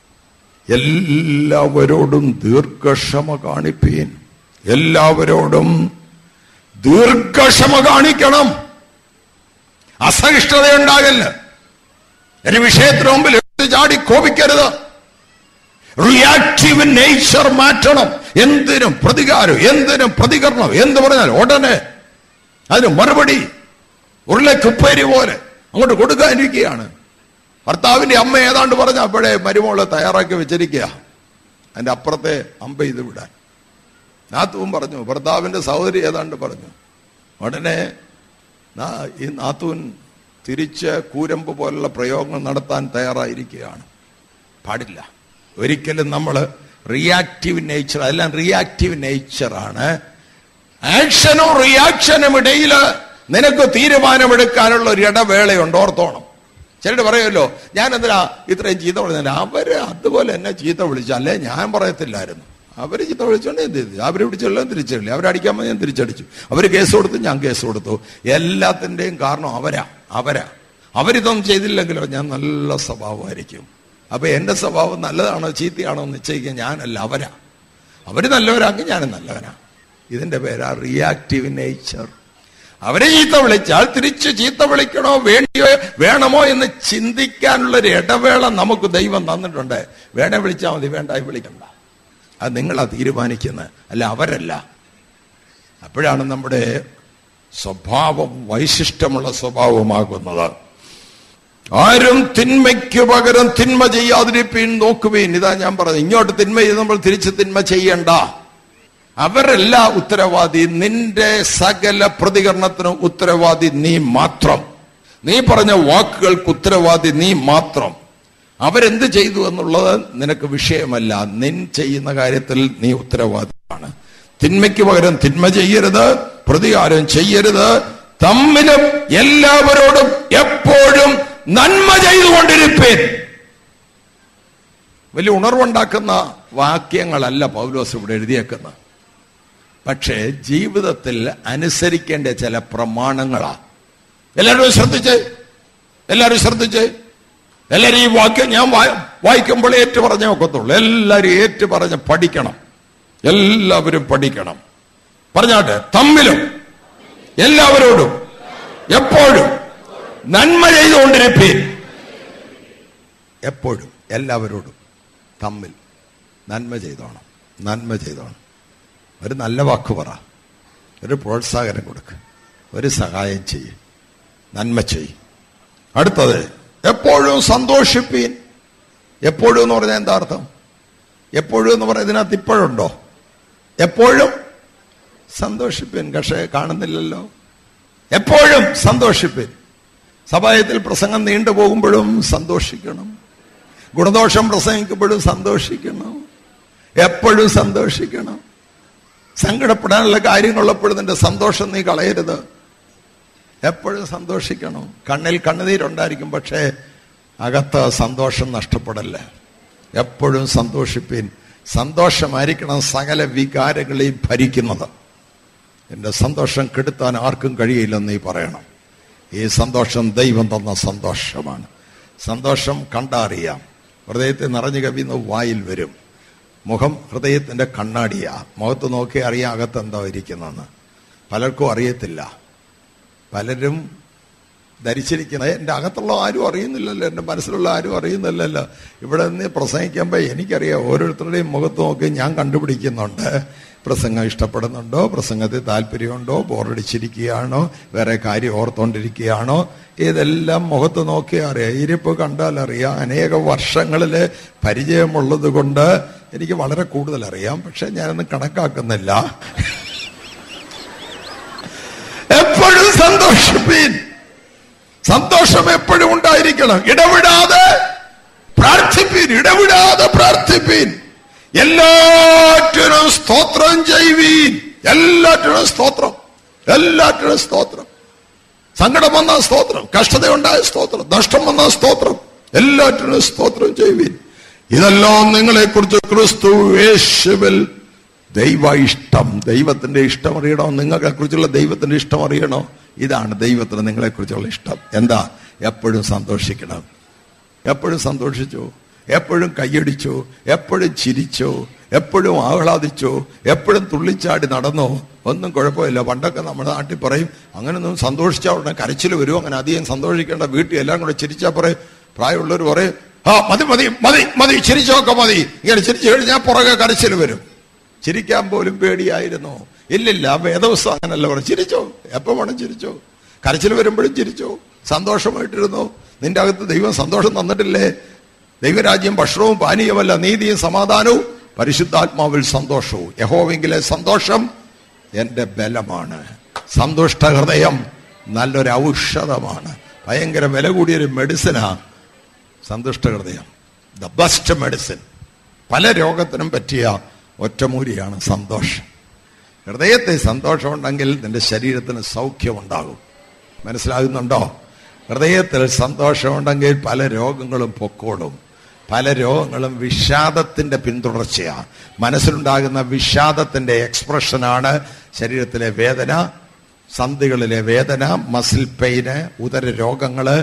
എല്ലാവരോടും ദീർഘക്ഷമ കാണിപ്പീൻ എല്ലാവരോടും ദീർഘക്ഷമ കാണിക്കണം അസഹിഷ്ണുത ഉണ്ടാകല്ല ഒരു വിഷയത്തിന് മുമ്പിൽ എടുത്ത് ചാടി കോപിക്കരുത് റിയാക്റ്റീവ് നേച്ചർ മാറ്റണം എന്തിനും പ്രതികാരം എന്തിനും പ്രതികരണം എന്ത് പറഞ്ഞാൽ ഉടനെ അതിന് മറുപടി ഉരുളക്കുപ്പേരി പോലെ അങ്ങോട്ട് കൊടുക്കാനിരിക്കുകയാണ് ഭർത്താവിന്റെ അമ്മ ഏതാണ്ട് പറഞ്ഞ അപ്പോഴേ മരുമോളെ തയ്യാറാക്കി വെച്ചിരിക്കുക അതിന്റെ അപ്പുറത്തെ അമ്പ ഇത് വിടാൻ നാത്തുവും പറഞ്ഞു ഭർത്താവിന്റെ സഹോദരി ഏതാണ്ട് പറഞ്ഞു ഉടനെ നാ- ഈ നാത്തൂൻ തിരിച്ച് കൂരമ്പ് പോലുള്ള പ്രയോഗങ്ങൾ നടത്താൻ തയ്യാറായിരിക്കുകയാണ് പാടില്ല ഒരിക്കലും നമ്മൾ റിയാക്റ്റീവ് നേച്ചർ അതെല്ലാം റിയാക്റ്റീവ് നേച്ചറാണ് ആക്ഷനും റിയാക്ഷനും ഇടയിൽ നിനക്ക് തീരുമാനമെടുക്കാനുള്ള ഒരു ഇടവേളയുണ്ട് ഓർത്തോണം ചിലർ പറയുമല്ലോ ഞാൻ എന്തിനാ ഇത്രയും ചീത്ത വിളിച്ചില്ല അവര് അതുപോലെ എന്നെ ചീത്ത വിളിച്ചു അല്ലേ ഞാൻ പറയത്തില്ലായിരുന്നു അവര് ചീത്ത വിളിച്ചോണ്ട് എന്ത് ചെയ്തു അവര് പിടിച്ചുള്ള തിരിച്ചടിച്ചു അവരടിക്കാൻ മതി ഞാൻ തിരിച്ചടിച്ചു അവര് കേസ് കൊടുത്തു ഞാൻ കേസ് കൊടുത്തു എല്ലാത്തിന്റെയും കാരണം അവരാ അവരാ അവരിതൊന്നും ചെയ്തില്ലെങ്കിലോ ഞാൻ നല്ല സ്വഭാവമായിരിക്കും അപ്പൊ എന്റെ സ്വഭാവം നല്ലതാണോ ചീത്തയാണോ എന്ന് നിശ്ചയിക്കാൻ ഞാനല്ല അവരാ അവര് നല്ലവരാണെങ്കിൽ ഞാനും നല്ലവനാ ഇതിന്റെ പേരാ റിയാക്റ്റീവ് നേച്ചർ അവരെ ചീത്ത വിളിച്ചാൽ തിരിച്ച് ചീത്ത വിളിക്കണോ വേണ്ടിയോ വേണമോ എന്ന് ചിന്തിക്കാനുള്ള ഒരു ഇടവേള നമുക്ക് ദൈവം തന്നിട്ടുണ്ട് വേണേ വിളിച്ചാൽ മതി വേണ്ട വിളിക്കണ്ട അത് നിങ്ങളാ തീരുമാനിക്കുന്നത് അല്ല അവരല്ല അപ്പോഴാണ് നമ്മുടെ സ്വഭാവം വൈശിഷ്ടമുള്ള സ്വഭാവമാകുന്നത് ആരും തിന്മയ്ക്ക് പകരം തിന്മ ചെയ്യാതിരിപ്പീൻ നോക്കുവീൻ ഇതാ ഞാൻ പറഞ്ഞത് ഇങ്ങോട്ട് തിന്മ ചെയ്ത് നമ്മൾ തിരിച്ച് തിന്മ ചെയ്യണ്ട അവരല്ല ഉത്തരവാദി നിന്റെ സകല പ്രതികരണത്തിനും ഉത്തരവാദി നീ മാത്രം നീ പറഞ്ഞ വാക്കുകൾക്ക് ഉത്തരവാദി നീ മാത്രം അവരെന്ത് ചെയ്തു എന്നുള്ളത് നിനക്ക് വിഷയമല്ല നിൻ ചെയ്യുന്ന കാര്യത്തിൽ നീ ഉത്തരവാദിയാണ് തിന്മയ്ക്ക് പകരം തിന്മ ചെയ്യരുത് പ്രതികാരം ചെയ്യരുത് തമ്മിലും എല്ലാവരോടും എപ്പോഴും നന്മ ചെയ്തുകൊണ്ടിരിപ്പേൻ വലിയ ഉണർവുണ്ടാക്കുന്ന വാക്യങ്ങളല്ല പൗലോസ് ഇവിടെ എഴുതിയേക്കുന്നത് പക്ഷേ ജീവിതത്തിൽ അനുസരിക്കേണ്ട ചില പ്രമാണങ്ങളാ എല്ലാവരും ശ്രദ്ധിച്ച് എല്ലാവരും ശ്രദ്ധിച്ച് എല്ലാവരും ഈ വാക്യം ഞാൻ വാ- വായിക്കുമ്പോൾ ഏറ്റു പറഞ്ഞേ ഒക്കത്തുള്ളൂ എല്ലാവരും ഏറ്റു പറഞ്ഞ് പഠിക്കണം എല്ലാവരും പഠിക്കണം പറഞ്ഞാട്ടെ തമ്മിലും എല്ലാവരോടും എപ്പോഴും നന്മ ചെയ്തുകൊണ്ടിരിപ്പീൻ എപ്പോഴും എല്ലാവരോടും തമ്മിൽ നന്മ ചെയ്തോണം നന്മ ചെയ്തോണം ഒരു നല്ല വാക്ക് പറ ഒരു പ്രോത്സാഹനം കൊടുക്ക് ഒരു സഹായം ചെയ്യ് നന്മ ചെയ്യ് അടുത്തത് എപ്പോഴും സന്തോഷിപ്പീൻ എപ്പോഴും എന്ന് പറഞ്ഞാൽ എന്താ അർത്ഥം എപ്പോഴും എന്ന് പറഞ്ഞാൽ ഇതിനകത്ത് ഇപ്പോഴുണ്ടോ എപ്പോഴും സന്തോഷിപ്പീൻ പക്ഷേ കാണുന്നില്ലല്ലോ എപ്പോഴും സന്തോഷിപ്പീൻ സഭായത്തിൽ പ്രസംഗം നീണ്ടു പോകുമ്പോഴും സന്തോഷിക്കണം ഗുണദോഷം പ്രസംഗിക്കുമ്പോഴും സന്തോഷിക്കണം എപ്പോഴും സന്തോഷിക്കണം സങ്കടപ്പെടാനുള്ള കാര്യങ്ങളുള്ളപ്പോഴും നിന്റെ സന്തോഷം നീ കളയരുത് എപ്പോഴും സന്തോഷിക്കണം കണ്ണിൽ കണ്ണുനീരുണ്ടായിരിക്കും പക്ഷേ അകത്ത് സന്തോഷം നഷ്ടപ്പെടല്ല എപ്പോഴും സന്തോഷിപ്പീൻ സന്തോഷമായിരിക്കണം സകല വികാരങ്ങളെയും ഭരിക്കുന്നത് എന്റെ സന്തോഷം കെടുത്താൻ ആർക്കും കഴിയില്ലെന്ന് നീ പറയണം ഈ സന്തോഷം ദൈവം തന്ന സന്തോഷമാണ് സന്തോഷം കണ്ടറിയാം ഹൃദയത്തെ നിറഞ്ഞു കവിയുന്ന വായിൽ വരും മുഖം ഹൃദയത്തിന്റെ കണ്ണാടിയാ മുഖത്ത് നോക്കി അറിയാം അകത്ത് എന്താ ഇരിക്കുന്നതെന്ന് പലർക്കും അറിയത്തില്ല പലരും ധരിച്ചിരിക്കുന്നത് എൻ്റെ അകത്തുള്ള ആരും അറിയുന്നില്ലല്ലോ എൻ്റെ മനസ്സിലുള്ള ആരും അറിയുന്നില്ലല്ലോ ഇവിടെ നിന്ന് പ്രസംഗിക്കുമ്പോൾ എനിക്കറിയാം ഓരോരുത്തരുടെയും മുഖത്ത് നോക്കി ഞാൻ കണ്ടുപിടിക്കുന്നുണ്ട് പ്രസംഗം ഇഷ്ടപ്പെടുന്നുണ്ടോ പ്രസംഗത്തിൽ താല്പര്യമുണ്ടോ ബോറടിച്ചിരിക്കുകയാണോ വേറെ കാര്യം ഓർത്തോണ്ടിരിക്കുകയാണോ ഇതെല്ലാം മുഖത്ത് നോക്കി അറിയാം ഇരിപ്പ് കണ്ടാൽ അറിയാം അനേക വർഷങ്ങളിൽ പരിചയമുള്ളത് കൊണ്ട് എനിക്ക് വളരെ കൂടുതൽ അറിയാം പക്ഷെ ഞാനൊന്നും കണക്കാക്കുന്നില്ല എപ്പോഴും സന്തോഷിപ്പീൻ സന്തോഷം എപ്പോഴും ഉണ്ടായിരിക്കണം ഇടവിടാതെ പ്രാർത്ഥിപ്പീൻ ഇടവിടാതെ പ്രാർത്ഥിപ്പീൻ എല്ലാറ്റിനും സ്തോത്രം ചെയ്യുവീൻ എല്ലാറ്റിനും സ്തോത്രം എല്ലാറ്റിനും സ്തോത്രം സങ്കടം വന്ന സ്തോത്രം കഷ്ടതയുണ്ടായ സ്തോത്രം നഷ്ടം വന്ന സ്തോത്രം എല്ലാറ്റിനും സ്തോത്രം ചെയ്യുവീൻ ഇതെല്ലാം നിങ്ങളെ കുറിച്ച് ക്രിസ്തു യേശുവിൽ ദൈവ ഇഷ്ടം ദൈവത്തിന്റെ ഇഷ്ടം അറിയണോ നിങ്ങളെ കുറിച്ചുള്ള ദൈവത്തിന്റെ ഇഷ്ടം അറിയണോ ഇതാണ് ദൈവത്തിന് നിങ്ങളെ കുറിച്ചുള്ള ഇഷ്ടം എന്താ എപ്പോഴും സന്തോഷിക്കണം എപ്പോഴും സന്തോഷിച്ചു എപ്പോഴും കൈയടിച്ചു എപ്പോഴും ചിരിച്ചു എപ്പോഴും ആഹ്ലാദിച്ചു എപ്പോഴും തുള്ളിച്ചാടി നടന്നു ഒന്നും കുഴപ്പമില്ല പണ്ടൊക്കെ നമ്മുടെ നാട്ടിൽ പറയും അങ്ങനെയൊന്നും സന്തോഷിച്ചാൽ ഉടനെ കരച്ചിൽ വരും അങ്ങനെ അധികം സന്തോഷിക്കേണ്ട വീട്ടിൽ എല്ലാം കൂടെ ചിരിച്ചാൽ പറയും പ്രായമുള്ളവർ പറയും ആ മതി മതി മതി മതി ചിരിച്ചോക്കെ മതി ഇങ്ങനെ ചിരിച്ചു കഴിഞ്ഞാൽ പുറകെ കരച്ചിൽ വരും ചിരിക്കാൻ പോലും പേടിയായിരുന്നു ഇല്ലില്ല വേദവസ്ഥ അങ്ങനല്ല പറഞ്ഞു ചിരിച്ചോ എപ്പോ വേണം ചിരിച്ചോ കരച്ചിൽ വരുമ്പോഴും ചിരിച്ചോ സന്തോഷമായിട്ടിരുന്നു നിന്റെ അകത്ത് ദൈവം സന്തോഷം തന്നിട്ടില്ലേ ദൈവരാജ്യം ഭക്ഷണവും പാനീയമല്ല നീതിയും സമാധാനവും പരിശുദ്ധാത്മാവിൽ സന്തോഷവും യഹോവെങ്കിലെ സന്തോഷം എന്റെ ബലമാണ് സന്തുഷ്ട ഹൃദയം നല്ലൊരു ഔഷധമാണ് ഭയങ്കര വില കൂടിയൊരു മെഡിസിനാ സന്തുഷ്ട ഹൃദയം ദ ബെസ്റ്റ് മെഡിസിൻ പല രോഗത്തിനും പറ്റിയ ഒറ്റമൂലിയാണ് സന്തോഷം ഹൃദയത്തെ സന്തോഷമുണ്ടെങ്കിൽ നിന്റെ ശരീരത്തിന് സൗഖ്യമുണ്ടാകും മനസ്സിലാകുന്നുണ്ടോ ഹൃദയത്തിൽ സന്തോഷമുണ്ടെങ്കിൽ പല രോഗങ്ങളും പൊക്കോളും പല രോഗങ്ങളും വിഷാദത്തിന്റെ പിന്തുടർച്ചയാണ് മനസ്സിലുണ്ടാകുന്ന വിഷാദത്തിന്റെ എക്സ്പ്രഷനാണ് ശരീരത്തിലെ വേദന സന്ധികളിലെ വേദന മസിൽ പെയിന് ഉദര രോഗങ്ങള്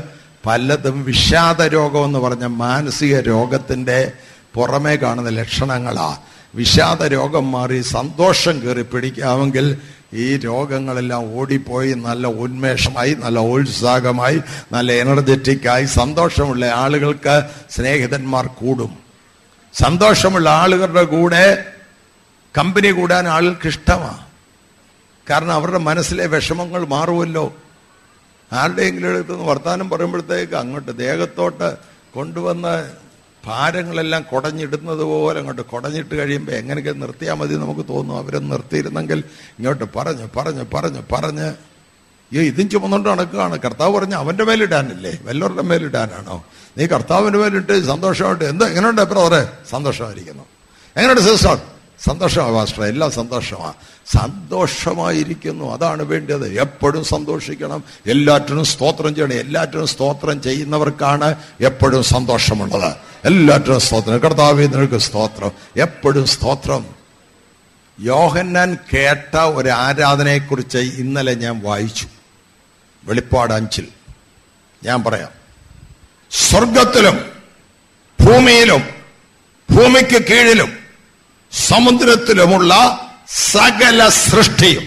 പലതും വിഷാദ രോഗം എന്ന് പറഞ്ഞ മാനസിക രോഗത്തിന്റെ പുറമേ കാണുന്ന ലക്ഷണങ്ങളാ വിഷാദ രോഗം മാറി സന്തോഷം കയറി പിടിക്കാമെങ്കിൽ ഈ രോഗങ്ങളെല്ലാം ഓടിപ്പോയി നല്ല ഉന്മേഷമായി നല്ല ഉത്സാഹമായി നല്ല എനർജറ്റിക്കായി സന്തോഷമുള്ള ആളുകൾക്ക് സ്നേഹിതന്മാർ കൂടും സന്തോഷമുള്ള ആളുകളുടെ കൂടെ കമ്പനി കൂടാൻ ആളുകൾക്ക് ഇഷ്ടമാണ് കാരണം അവരുടെ മനസ്സിലെ വിഷമങ്ങൾ മാറുമല്ലോ ആരുടെയെങ്കിലും അടുത്ത് നിന്ന് വർത്തമാനം പറയുമ്പോഴത്തേക്ക് അങ്ങോട്ട് ദേഹത്തോട്ട് കൊണ്ടുവന്ന ഭാരങ്ങളെല്ലാം കുടഞ്ഞിടുന്നത് പോലെ അങ്ങോട്ട് കുടഞ്ഞിട്ട് കഴിയുമ്പോൾ എങ്ങനെയൊക്കെ നിർത്തിയാൽ മതി നമുക്ക് തോന്നും അവരെ നിർത്തിയിരുന്നെങ്കിൽ ഇങ്ങോട്ട് പറഞ്ഞു പറഞ്ഞു പറഞ്ഞു പറഞ്ഞ് ഈ ഇതും ചുമന്നുകൊണ്ട് നടക്കുകയാണ് കർത്താവ് പറഞ്ഞ അവന്റെ മേലിടാനല്ലേ വല്ലവരുടെ മേലിടാനാണോ നീ കർത്താവിന്റെ മേലിട്ട് സന്തോഷമായിട്ട് എന്താ എങ്ങനെയുണ്ട് ബ്രദറെ സന്തോഷമായിരിക്കുന്നു എങ്ങനെയുണ്ട് സിസ്റ്റർ സന്തോഷമാണ് മാസ്റ്റർ എല്ലാം സന്തോഷമാണ് സന്തോഷമായിരിക്കുന്നു അതാണ് വേണ്ടത് എപ്പോഴും സന്തോഷിക്കണം എല്ലാറ്റിനും സ്തോത്രം ചെയ്യണം എല്ലാറ്റിനും സ്തോത്രം ചെയ്യുന്നവർക്കാണ് എപ്പോഴും സന്തോഷമുള്ളത് എല്ലാറ്റിനും സ്തോത്രം കർത്താവ് നിനക്ക് സ്തോത്രം എപ്പോഴും സ്തോത്രം യോഹന്നാൻ കേട്ട ഒരു ആരാധനയെക്കുറിച്ച് ഇന്നലെ ഞാൻ വായിച്ചു വെളിപ്പാട് അഞ്ചിൽ ഞാൻ പറയാം സ്വർഗത്തിലും ഭൂമിയിലും ഭൂമിക്ക് കീഴിലും സമുദ്രത്തിലുമുള്ള സകല സൃഷ്ടിയും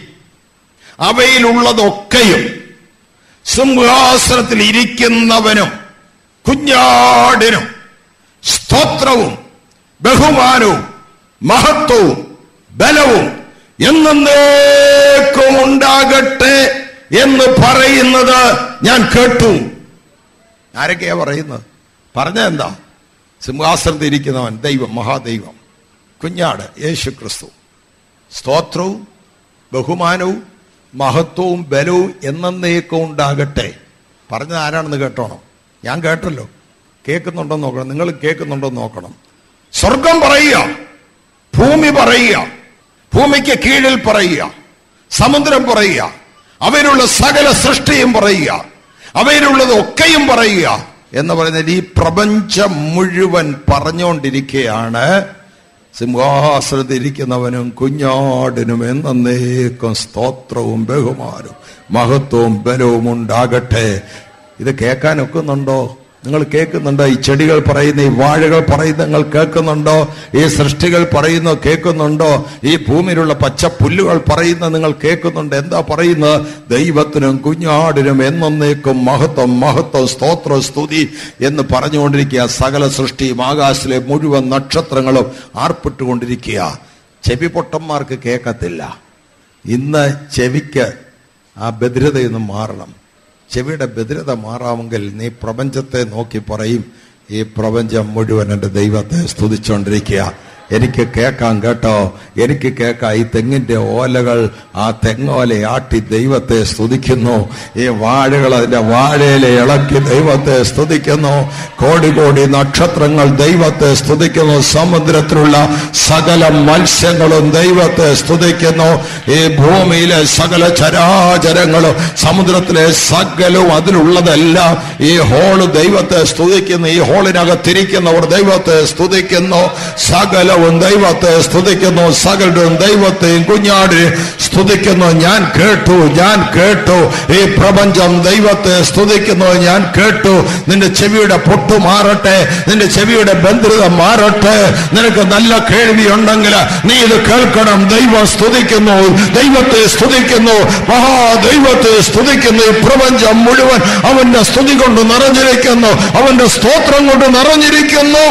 അവയിലുള്ളതൊക്കെയും സിംഹാസനത്തിൽ ഇരിക്കുന്നവനും കുഞ്ഞാടിനും സ്തോത്രവും ബഹുമാനവും മഹത്വവും ബലവും എന്നേക്കും ഉണ്ടാകട്ടെ എന്ന് പറയുന്നത് ഞാൻ കേട്ടു ആരൊക്കെയാ പറയുന്നത് പറഞ്ഞ എന്താ സിംഹാസനത്തിൽ ഇരിക്കുന്നവൻ ദൈവം മഹാദൈവം കുഞ്ഞാട് യേശു ക്രിസ്തു സ്തോത്രവും ബഹുമാനവും മഹത്വവും ബലവും എന്നേക്കും ഉണ്ടാകട്ടെ പറഞ്ഞത് ആരാണെന്ന് കേട്ടോണം ഞാൻ കേട്ടല്ലോ കേൾക്കുന്നുണ്ടോ നോക്കണം നിങ്ങൾ കേൾക്കുന്നുണ്ടോ നോക്കണം സ്വർഗം പറയുക ഭൂമി പറയുക ഭൂമിക്ക് കീഴിൽ പറയുക സമുദ്രം പറയുക അവയിലുള്ള സകല സൃഷ്ടിയും പറയുക അവയിലുള്ളത് ഒക്കെയും പറയുക എന്ന് പറയുന്നത് ഈ പ്രപഞ്ചം മുഴുവൻ പറഞ്ഞുകൊണ്ടിരിക്കുകയാണ് സിംഹാസനത്തിൽ ഇരിക്കുന്നവനും കുഞ്ഞാടിനും എന്നേക്കും സ്തോത്രവും ബഹുമാനവും മഹത്വവും ബലവും ഉണ്ടാകട്ടെ ഇത് കേൾക്കാൻ ഒക്കുന്നുണ്ടോ നിങ്ങൾ കേൾക്കുന്നുണ്ടോ ഈ ചെടികൾ പറയുന്ന ഈ വാഴകൾ പറയുന്ന നിങ്ങൾ കേൾക്കുന്നുണ്ടോ ഈ സൃഷ്ടികൾ പറയുന്ന കേൾക്കുന്നുണ്ടോ ഈ ഭൂമിയിലുള്ള പച്ച പുല്ലുകൾ പറയുന്ന നിങ്ങൾ കേൾക്കുന്നുണ്ട് എന്താ പറയുന്നത് ദൈവത്തിനും കുഞ്ഞാടിനും എന്നേക്കും മഹത്വം മഹത്വം സ്തോത്ര സ്തുതി എന്ന് പറഞ്ഞുകൊണ്ടിരിക്കുക സകല സൃഷ്ടിയും ആകാശത്തിലെ മുഴുവൻ നക്ഷത്രങ്ങളും ആർപ്പിട്ടുകൊണ്ടിരിക്കുക ചെവി പൊട്ടന്മാർക്ക് കേൾക്കത്തില്ല ഇന്ന് ചെവിക്ക് ആ ഭദ്രതയൊന്നും മാറണം ചെവിയുടെ ഭദ്രത മാറാമെങ്കിൽ നീ പ്രപഞ്ചത്തെ നോക്കി പറയും ഈ പ്രപഞ്ചം മുഴുവൻ എൻ്റെ ദൈവത്തെ സ്തുതിച്ചുകൊണ്ടിരിക്കുക എനിക്ക് കേൾക്കാം കേട്ടോ എനിക്ക് കേൾക്കാം ഈ തെങ്ങിന്റെ ഓലകൾ ആ തെങ്ങോല ആട്ടി ദൈവത്തെ സ്തുതിക്കുന്നു ഈ വാഴകൾ അതിന്റെ വാഴയിലെ ഇളക്കി ദൈവത്തെ സ്തുതിക്കുന്നു കോടി കോടി നക്ഷത്രങ്ങൾ ദൈവത്തെ സ്തുതിക്കുന്നു സമുദ്രത്തിലുള്ള സകല മത്സ്യങ്ങളും ദൈവത്തെ സ്തുതിക്കുന്നു ഈ ഭൂമിയിലെ സകല ചരാചരങ്ങളും സമുദ്രത്തിലെ സകലവും അതിലുള്ളതെല്ലാം ഈ ഹോള് ദൈവത്തെ സ്തുതിക്കുന്നു ഈ ഹോളിനകത്തിരിക്കുന്നവർ ദൈവത്തെ സ്തുതിക്കുന്നു സകലവും ദൈവത്തെ സ്തുതിക്കുന്നു സകലരും ദൈവത്തെയും കുഞ്ഞാടിനെയും സ്തുതിക്കുന്നു ഞാൻ കേട്ടു ഞാൻ കേട്ടു ഈ പ്രപഞ്ചം ദൈവത്തെ സ്തുതിക്കുന്നു ഞാൻ കേട്ടു നിന്റെ ചെവിയുടെ പൊട്ടു മാറട്ടെ നിന്റെ ചെവിയുടെ ബന്ധിത മാറട്ടെ നിനക്ക് നല്ല കേൾവി ഉണ്ടെങ്കിൽ നീ ഇത് കേൾക്കണം ദൈവം സ്തുതിക്കുന്നു ദൈവത്തെ സ്തുതിക്കുന്നു മഹാദൈവത്തെ സ്തുതിക്കുന്നു ഈ പ്രപഞ്ചം മുഴുവൻ അവന്റെ സ്തുതി കൊണ്ട് നിറഞ്ഞിരിക്കുന്നു അവന്റെ സ്തോത്രം കൊണ്ട് നിറഞ്ഞിരിക്കുന്നു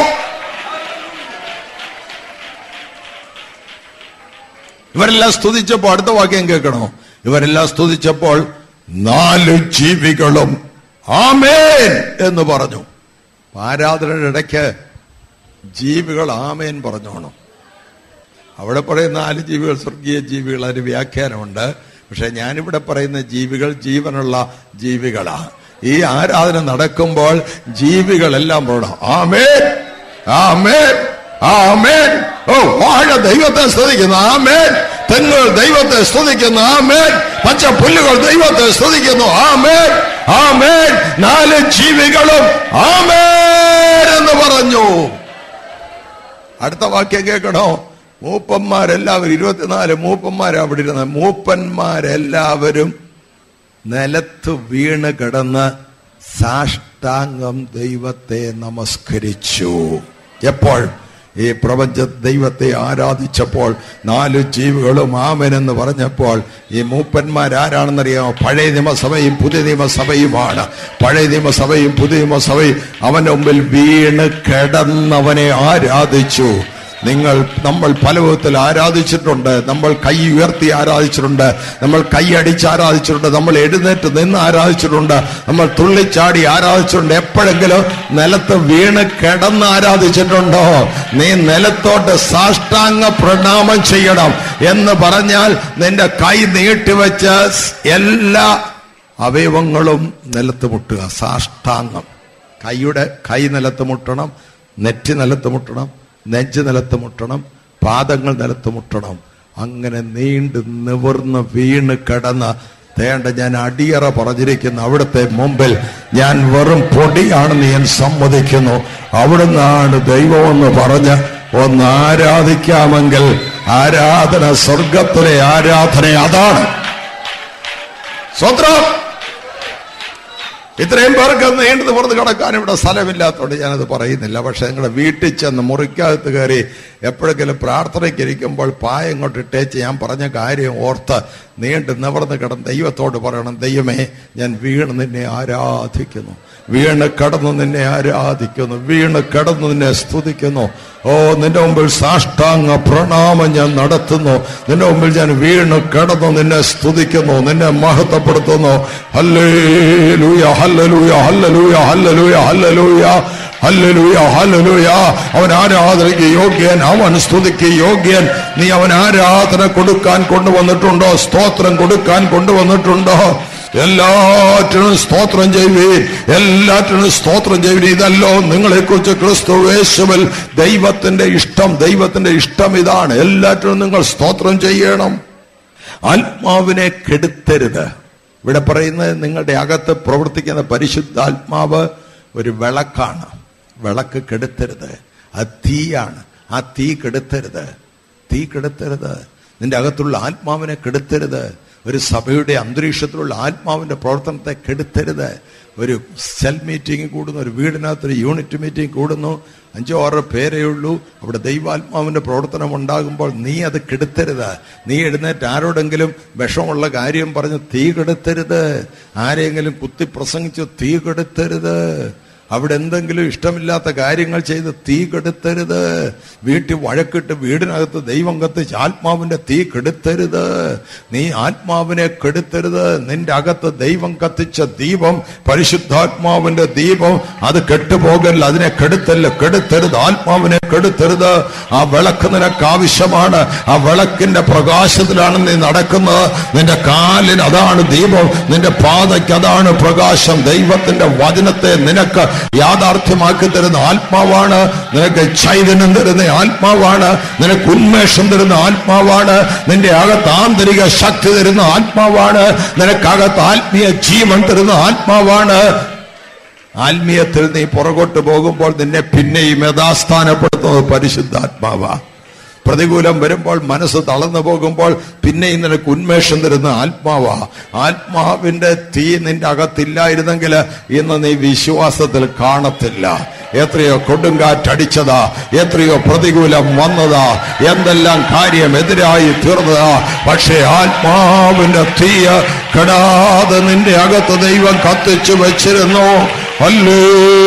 ഇവരെല്ലാം സ്തുതിച്ചപ്പോൾ അടുത്ത വാക്യം കേൾക്കണോ ഇവരെല്ലാം സ്തുതിച്ചപ്പോൾ നാല് ജീവികളും ആമേൻ എന്ന് പറഞ്ഞു ആരാധനയുടെ ഇടയ്ക്ക് ജീവികൾ ആമേൻ പറഞ്ഞോണം അവിടെ പറയുന്ന നാല് ജീവികൾ സ്വർഗീയ ജീവികൾ അതിന് വ്യാഖ്യാനമുണ്ട് പക്ഷെ ഞാനിവിടെ പറയുന്ന ജീവികൾ ജീവനുള്ള ജീവികളാ ഈ ആരാധന നടക്കുമ്പോൾ ജീവികളെല്ലാം പറയണം ആമേൻ ആമേൻ ആമേൻ ഓ വാഴ ദൈവത്തെ സ്തുതിക്കുന്നു ആമേൻ തെങ്ങുകൾ ദൈവത്തെ സ്തുതിക്കുന്നു ആമേൻ പച്ച പുല്ലുകൾ ദൈവത്തെ സ്തുതിക്കുന്നു ആമേൻ ആമേൻ നാല് ജീവികളും ആമേൻ എന്ന് പറഞ്ഞു അടുത്ത വാക്യം കേൾക്കണോ മൂപ്പന്മാരെല്ലാവരും ഇരുപത്തിനാല് മൂപ്പന്മാരാ അവിടെ ഇരുന്നത് മൂപ്പന്മാരെല്ലാവരും നിലത്ത് വീണ് കിടന്ന് സാഷ്ടാംഗം ദൈവത്തെ നമസ്കരിച്ചു എപ്പോൾ ഈ പ്രപഞ്ച ദൈവത്തെ ആരാധിച്ചപ്പോൾ നാല് ജീവികളും ആമനെന്ന് പറഞ്ഞപ്പോൾ ഈ മൂപ്പന്മാരാരാണെന്നറിയാമോ പഴയ നിയമസഭയും പുതിയ നിയമസഭയുമാണ് പഴയ നിയമസഭയും പുതിയ നിയമസഭയും അവന്റെ മുമ്പിൽ വീണ് കിടന്നവനെ ആരാധിച്ചു നിങ്ങൾ നമ്മൾ പല വിധത്തിൽ ആരാധിച്ചിട്ടുണ്ട് നമ്മൾ കൈ ഉയർത്തി ആരാധിച്ചിട്ടുണ്ട് നമ്മൾ കൈ അടിച്ച് ആരാധിച്ചിട്ടുണ്ട് നമ്മൾ എഴുന്നേറ്റ് നിന്ന് ആരാധിച്ചിട്ടുണ്ട് നമ്മൾ തുള്ളിച്ചാടി ആരാധിച്ചിട്ടുണ്ട് എപ്പോഴെങ്കിലും നിലത്ത് വീണ് കിടന്ന് ആരാധിച്ചിട്ടുണ്ടോ നീ നിലത്തോട്ട് സാഷ്ടാംഗ പ്രണാമം ചെയ്യണം എന്ന് പറഞ്ഞാൽ നിന്റെ കൈ നീട്ടിവെച്ച് എല്ലാ അവയവങ്ങളും നിലത്ത് മുട്ടുക സാഷ്ടാംഗം കൈയുടെ കൈ നിലത്ത് മുട്ടണം നെറ്റി നിലത്ത് മുട്ടണം നെഞ്ച് നിലത്ത് മുട്ടണം പാദങ്ങൾ നിലത്ത് മുട്ടണം അങ്ങനെ നീണ്ടു നിവർന്ന് വീണ് കിടന്ന് തേണ്ട ഞാൻ അടിയറ പറഞ്ഞിരിക്കുന്നു അവിടുത്തെ മുമ്പിൽ ഞാൻ വെറും പൊടിയാണെന്ന് ഞാൻ സമ്മതിക്കുന്നു അവിടുന്നാണ് ദൈവമെന്ന് പറഞ്ഞ് ഒന്ന് ആരാധിക്കാമെങ്കിൽ ആരാധന സ്വർഗത്തിലെ ആരാധന അതാണ് സ്വത്രം ഇത്രയും പേർക്ക് നീണ്ടു നിവർന്ന് കിടക്കാൻ ഇവിടെ സ്ഥലമില്ലാത്തതുകൊണ്ട് ഞാനത് പറയുന്നില്ല പക്ഷെ നിങ്ങളുടെ വീട്ടിൽ ചെന്ന് മുറിക്കകത്ത് കയറി എപ്പോഴെങ്കിലും പ്രാർത്ഥനയ്ക്ക് ഇരിക്കുമ്പോൾ പായ ഇങ്ങോട്ട് ഇട്ടേച്ച് ഞാൻ പറഞ്ഞ കാര്യം ഓർത്ത് നീണ്ടു നിവർന്ന് കിടന്ന് ദൈവത്തോട് പറയണം ദൈവമേ ഞാൻ വീണ് നിന്നെ ആരാധിക്കുന്നു വീണ് കടന്നു നിന്നെ ആരാധിക്കുന്നു വീണ് കടന്നു നിന്നെ സ്തുതിക്കുന്നു ഓ നിന്റെ മുമ്പിൽ സാഷ്ടാംഗ പ്രണാമം ഞാൻ നടത്തുന്നു നിന്റെ മുമ്പിൽ ഞാൻ വീണ് കടന്നു നിന്നെ സ്തുതിക്കുന്നു നിന്നെ മഹത്വപ്പെടുത്തുന്നു ഹല്ലേലൂയ ഹല്ലലൂയ ഹല്ലലൂയ ഹല്ലലൂയ ഹല്ലലൂയ ഹല്ലലൂയ ഹല്ലലൂയ അവൻ ആരാധനയ്ക്ക് യോഗ്യൻ അവൻ സ്തുതിക്ക് യോഗ്യൻ നീ അവൻ ആരാധന കൊടുക്കാൻ കൊണ്ടുവന്നിട്ടുണ്ടോ സ്തോത്രം കൊടുക്കാൻ കൊണ്ടുവന്നിട്ടുണ്ടോ എല്ലാറ്റിനും സ്തോത്രം ചെയ്യുവീൻ എല്ലാറ്റിനും സ്തോത്രം ചെയ്യുവീൻ ഇതല്ലോ നിങ്ങളെ കുറിച്ച് ക്രിസ്തു യേശുവിൽ ദൈവത്തിന്റെ ഇഷ്ടം ദൈവത്തിന്റെ ഇഷ്ടം ഇതാണ് എല്ലാറ്റിനും നിങ്ങൾ സ്തോത്രം ചെയ്യണം ആത്മാവിനെ കെടുത്തരുത് ഇവിടെ പറയുന്നത് നിങ്ങളുടെ അകത്ത് പ്രവർത്തിക്കുന്ന പരിശുദ്ധാത്മാവ് ഒരു വിളക്കാണ് വിളക്ക് കെടുത്തരുത് അത് തീയാണ് ആ തീ കെടുത്തരുത് തീ കെടുത്തരുത് നിന്റെ അകത്തുള്ള ആത്മാവിനെ കെടുത്തരുത് ഒരു സഭയുടെ അന്തരീക്ഷത്തിലുള്ള ആത്മാവിന്റെ പ്രവർത്തനത്തെ കെടുത്തരുത് ഒരു സെൽ മീറ്റിംഗ് കൂടുന്നു ഒരു വീടിനകത്ത് ഒരു യൂണിറ്റ് മീറ്റിംഗ് കൂടുന്നു അഞ്ചോ ആറോ പേരേ ഉള്ളൂ അവിടെ ദൈവാത്മാവിന്റെ പ്രവർത്തനം ഉണ്ടാകുമ്പോൾ നീ അത് കെടുത്തരുത് നീ എഴുന്നേറ്റ് ആരോടെങ്കിലും വിഷമുള്ള കാര്യം പറഞ്ഞ് തീ കെടുത്തരുത് ആരെങ്കിലും കുത്തി പ്രസംഗിച്ച് തീ കെടുത്തരുത് അവിടെ എന്തെങ്കിലും ഇഷ്ടമില്ലാത്ത കാര്യങ്ങൾ ചെയ്ത് തീ കെടുത്തരുത് വീട്ടിൽ വഴക്കിട്ട് വീടിനകത്ത് ദൈവം കത്തിച്ച് ആത്മാവിന്റെ തീ കെടുത്തരുത് നീ ആത്മാവിനെ കെടുത്തരുത് നിന്റെ അകത്ത് ദൈവം കത്തിച്ച ദീപം പരിശുദ്ധാത്മാവിന്റെ ദീപം അത് കെട്ടുപോകല്ല അതിനെ കെടുത്തല്ല കെടുത്തരുത് ആത്മാവിനെ കെടുത്തരുത് ആ വിളക്ക് നിനക്ക് ആവശ്യമാണ് ആ വിളക്കിന്റെ പ്രകാശത്തിലാണ് നീ നടക്കുന്നത് നിന്റെ കാലിന് അതാണ് ദീപം നിന്റെ പാതയ്ക്ക് അതാണ് പ്രകാശം ദൈവത്തിന്റെ വചനത്തെ നിനക്ക് യാഥാർത്ഥ്യമാക്കി തരുന്ന ആത്മാവാണ് നിനക്ക് ചൈതന്യം തരുന്ന ആത്മാവാണ് നിനക്ക് ഉന്മേഷം തരുന്ന ആത്മാവാണ് നിന്റെ അകത്ത് ആന്തരിക ശക്തി തരുന്ന ആത്മാവാണ് നിനക്കകത്ത് ആത്മീയ ജീവൻ തരുന്ന ആത്മാവാണ് ആത്മീയത്തിൽ നീ പുറകോട്ട് പോകുമ്പോൾ നിന്നെ പിന്നെയും യഥാസ്ഥാനപ്പെടുത്തുന്നത് പരിശുദ്ധാത്മാവാ പ്രതികൂലം വരുമ്പോൾ മനസ്സ് തളർന്നു പോകുമ്പോൾ പിന്നെയും നിനക്ക് ഉന്മേഷം തരുന്ന ആത്മാവാ ആത്മാവിന്റെ തീ നിന്റെ അകത്തില്ലായിരുന്നെങ്കിൽ ഇന്ന് നീ വിശ്വാസത്തിൽ കാണത്തില്ല എത്രയോ കൊടുങ്കാറ്റടിച്ചതാ എത്രയോ പ്രതികൂലം വന്നതാ എന്തെല്ലാം കാര്യം എതിരായി തീർന്നതാ പക്ഷേ ആത്മാവിന്റെ തീയ കെടാതെ നിന്റെ അകത്ത് ദൈവം കത്തിച്ചു വെച്ചിരുന്നു അല്ലേ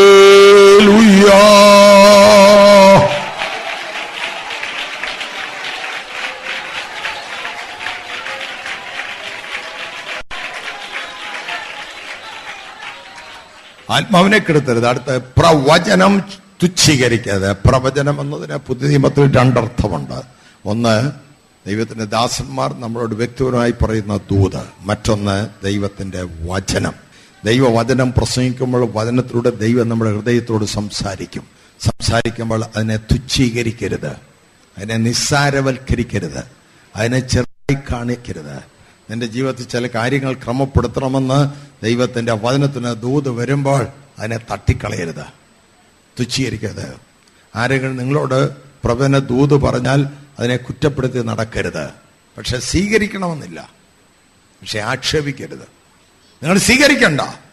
ആത്മാവിനെ കെടുത്തരുത് അടുത്ത പ്രവചനം തുച്ഛീകരിക്കരുത് പ്രവചനം എന്നതിന് പുതിയ നിയമത്തിൽ രണ്ടർത്ഥമുണ്ട് ഒന്ന് ദൈവത്തിന്റെ ദാസന്മാർ നമ്മളോട് വ്യക്തിപരമായി പറയുന്ന ദൂത് മറ്റൊന്ന് ദൈവത്തിന്റെ വചനം ദൈവവചനം പ്രസംഗിക്കുമ്പോൾ വചനത്തിലൂടെ ദൈവം നമ്മുടെ ഹൃദയത്തോട് സംസാരിക്കും സംസാരിക്കുമ്പോൾ അതിനെ തുച്ഛീകരിക്കരുത് അതിനെ നിസ്സാരവൽക്കരിക്കരുത് അതിനെ ചെറുതായി കാണിക്കരുത് നിന്റെ ജീവിതത്തിൽ ചില കാര്യങ്ങൾ ക്രമപ്പെടുത്തണമെന്ന് ദൈവത്തിന്റെ വചനത്തിന് ദൂത് വരുമ്പോൾ അതിനെ തട്ടിക്കളയരുത് തുച്ഛീകരിക്കരുത് ആരെങ്കിലും നിങ്ങളോട് പ്രവചന ദൂത് പറഞ്ഞാൽ അതിനെ കുറ്റപ്പെടുത്തി നടക്കരുത് പക്ഷെ സ്വീകരിക്കണമെന്നില്ല പക്ഷെ ആക്ഷേപിക്കരുത് നിങ്ങൾ സ്വീകരിക്കണ്ട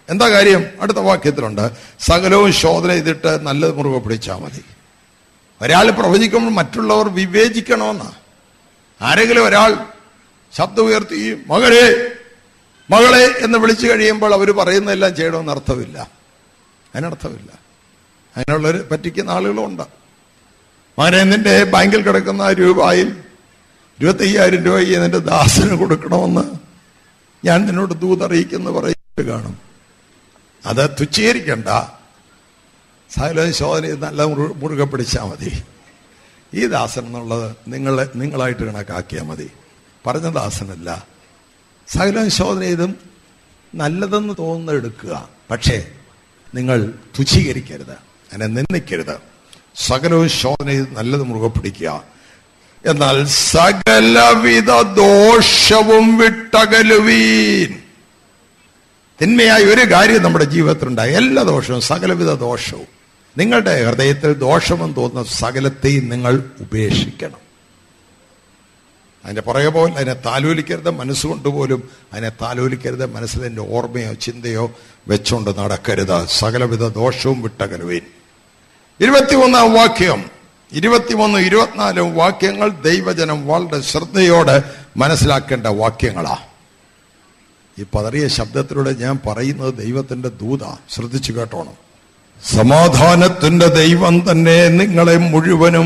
എന്താ കാര്യം അടുത്ത വാക്യത്തിലുണ്ട് സകലവും ശോധന ചെയ്തിട്ട് നല്ലത് മുറുകെ പിടിച്ചാൽ മതി ഒരാൾ പ്രവചിക്കുമ്പോൾ മറ്റുള്ളവർ വിവേചിക്കണമെന്നാ ആരെങ്കിലും ഒരാൾ ശബ്ദം ഉയർത്തി മകളെ മകളെ എന്ന് വിളിച്ചു കഴിയുമ്പോൾ അവർ പറയുന്നതെല്ലാം ചെയ്യണമെന്ന് അർത്ഥമില്ല അതിനർത്ഥമില്ല അതിനുള്ളവർ പറ്റിക്കുന്ന ആളുകളുണ്ട് മകനെ നിന്റെ ബാങ്കിൽ കിടക്കുന്ന ആ രൂപയിൽ ഇരുപത്തി അയ്യായിരം രൂപ ഈ നിന്റെ ദാസന് കൊടുക്കണമെന്ന് ഞാൻ നിന്നോട് ദൂതറിയിക്കുന്നു പറയുന്നത് കാണും അത് തുച്ഛീകരിക്കണ്ട സകലം ശോധന ചെയ്ത് നല്ല മുറു- മുറുകെ പിടിച്ചാൽ മതി ഈ ദാസൻ എന്നുള്ളത് നിങ്ങളെ നിങ്ങളായിട്ട് കണക്കാക്കിയാൽ മതി പറഞ്ഞ ദാസനല്ല സകലം ശോധന ചെയ്തും നല്ലതെന്ന് തോന്നുന്ന എടുക്കുക പക്ഷേ നിങ്ങൾ തുച്ഛീകരിക്കരുത് അതിനെ നിന്ദിക്കരുത് സകലവും ശോധന ചെയ്ത് നല്ലത് മുറുകെ പിടിക്കുക എന്നാൽ സകലവിധ ദോഷവും വിട്ടകലുവീൻ തിന്മയായ ഒരു കാര്യം നമ്മുടെ ജീവിതത്തിലുണ്ടായി എല്ലാ ദോഷവും സകലവിധ ദോഷവും നിങ്ങളുടെ ഹൃദയത്തിൽ ദോഷമെന്ന് തോന്നുന്ന സകലത്തെയും നിങ്ങൾ ഉപേക്ഷിക്കണം അതിന്റെ പുറകെ പോലും അതിനെ താലോലിക്കരുത് മനസ്സുകൊണ്ട് പോലും അതിനെ താലോലിക്കരുത് മനസ്സിൽ എൻ്റെ ഓർമ്മയോ ചിന്തയോ വെച്ചുകൊണ്ട് നടക്കരുത് സകലവിധ ദോഷവും വിട്ടകലുവേൻ ഇരുപത്തിമൂന്നാം വാക്യം ഇരുപത്തിമൂന്ന് ഇരുപത്തിനാലും വാക്യങ്ങൾ ദൈവജനം വളരെ ശ്രദ്ധയോടെ മനസ്സിലാക്കേണ്ട വാക്യങ്ങളാ ഈ പതറിയ ശബ്ദത്തിലൂടെ ഞാൻ പറയുന്നത് ദൈവത്തിന്റെ ദൂത ശ്രദ്ധിച്ചു കേട്ടോണം സമാധാനത്തിന്റെ ദൈവം തന്നെ നിങ്ങളെ മുഴുവനും